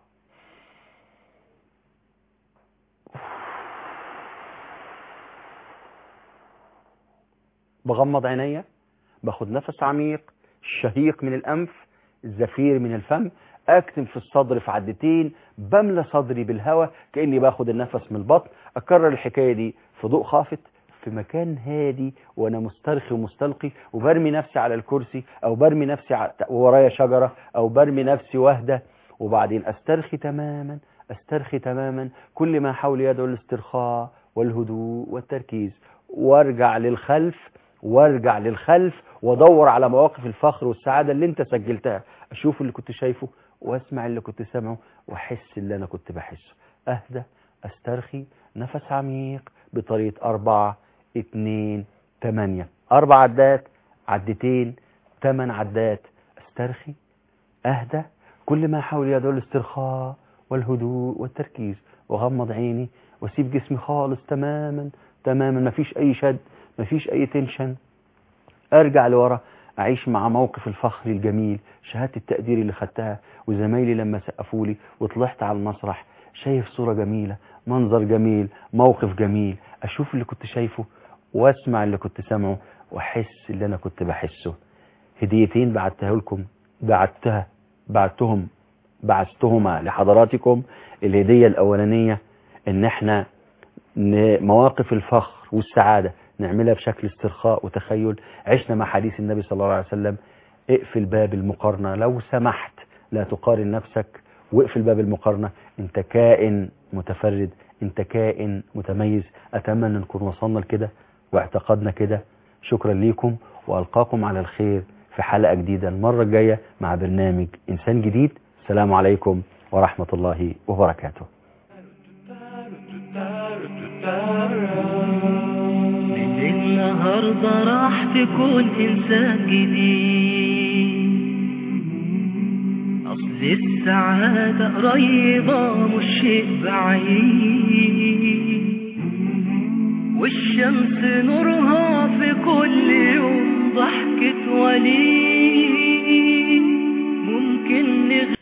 بغمض عينيا باخد نفس عميق شهيق من الأنف الزفير من الفم اكتم في الصدر في عدتين بملى صدري بالهواء كأني باخد النفس من البطن اكرر الحكاية دي في ضوء خافت في مكان هادي وانا مسترخي ومستلقي وبرمي نفسي على الكرسي او برمي نفسي ع- ورايا شجرة او برمي نفسي وهدة وبعدين استرخي تماما استرخي تماما كل ما حولي يدعو الاسترخاء والهدوء والتركيز وارجع للخلف وارجع للخلف وادور على مواقف الفخر والسعادة اللي انت سجلتها اشوف اللي كنت شايفه واسمع اللي كنت سامعه واحس اللي انا كنت بحسه اهدى استرخي نفس عميق بطريقة أربعة اتنين تمانية أربع عدات عدتين تمن عدات استرخي أهدى كل ما حول يدعو الاسترخاء والهدوء والتركيز وغمض عيني واسيب جسمي خالص تماما تماما مفيش أي شد مفيش أي تنشن أرجع لورا أعيش مع موقف الفخر الجميل شهادة التقدير اللي خدتها وزمايلي لما سقفوا لي وطلعت على المسرح شايف صورة جميلة منظر جميل موقف جميل أشوف اللي كنت شايفه واسمع اللي كنت سامعه واحس اللي أنا كنت بحسه هديتين بعتها لكم بعتها بعتهم بعثتهما لحضراتكم الهدية الأولانية إن احنا ن- مواقف الفخر والسعادة نعملها بشكل استرخاء وتخيل عشنا مع حديث النبي صلى الله عليه وسلم اقفل باب المقارنة لو سمحت لا تقارن نفسك واقفل باب المقارنة انت كائن متفرد انت كائن متميز اتمنى نكون وصلنا لكده واعتقدنا كده شكرا ليكم والقاكم على الخير في حلقة جديدة المرة الجاية مع برنامج انسان جديد السلام عليكم ورحمة الله وبركاته من النهاردة راح تكون إنسان جديد أصل السعادة قريبة مش شيء بعيد والشمس نورها في كل يوم ضحكة وليد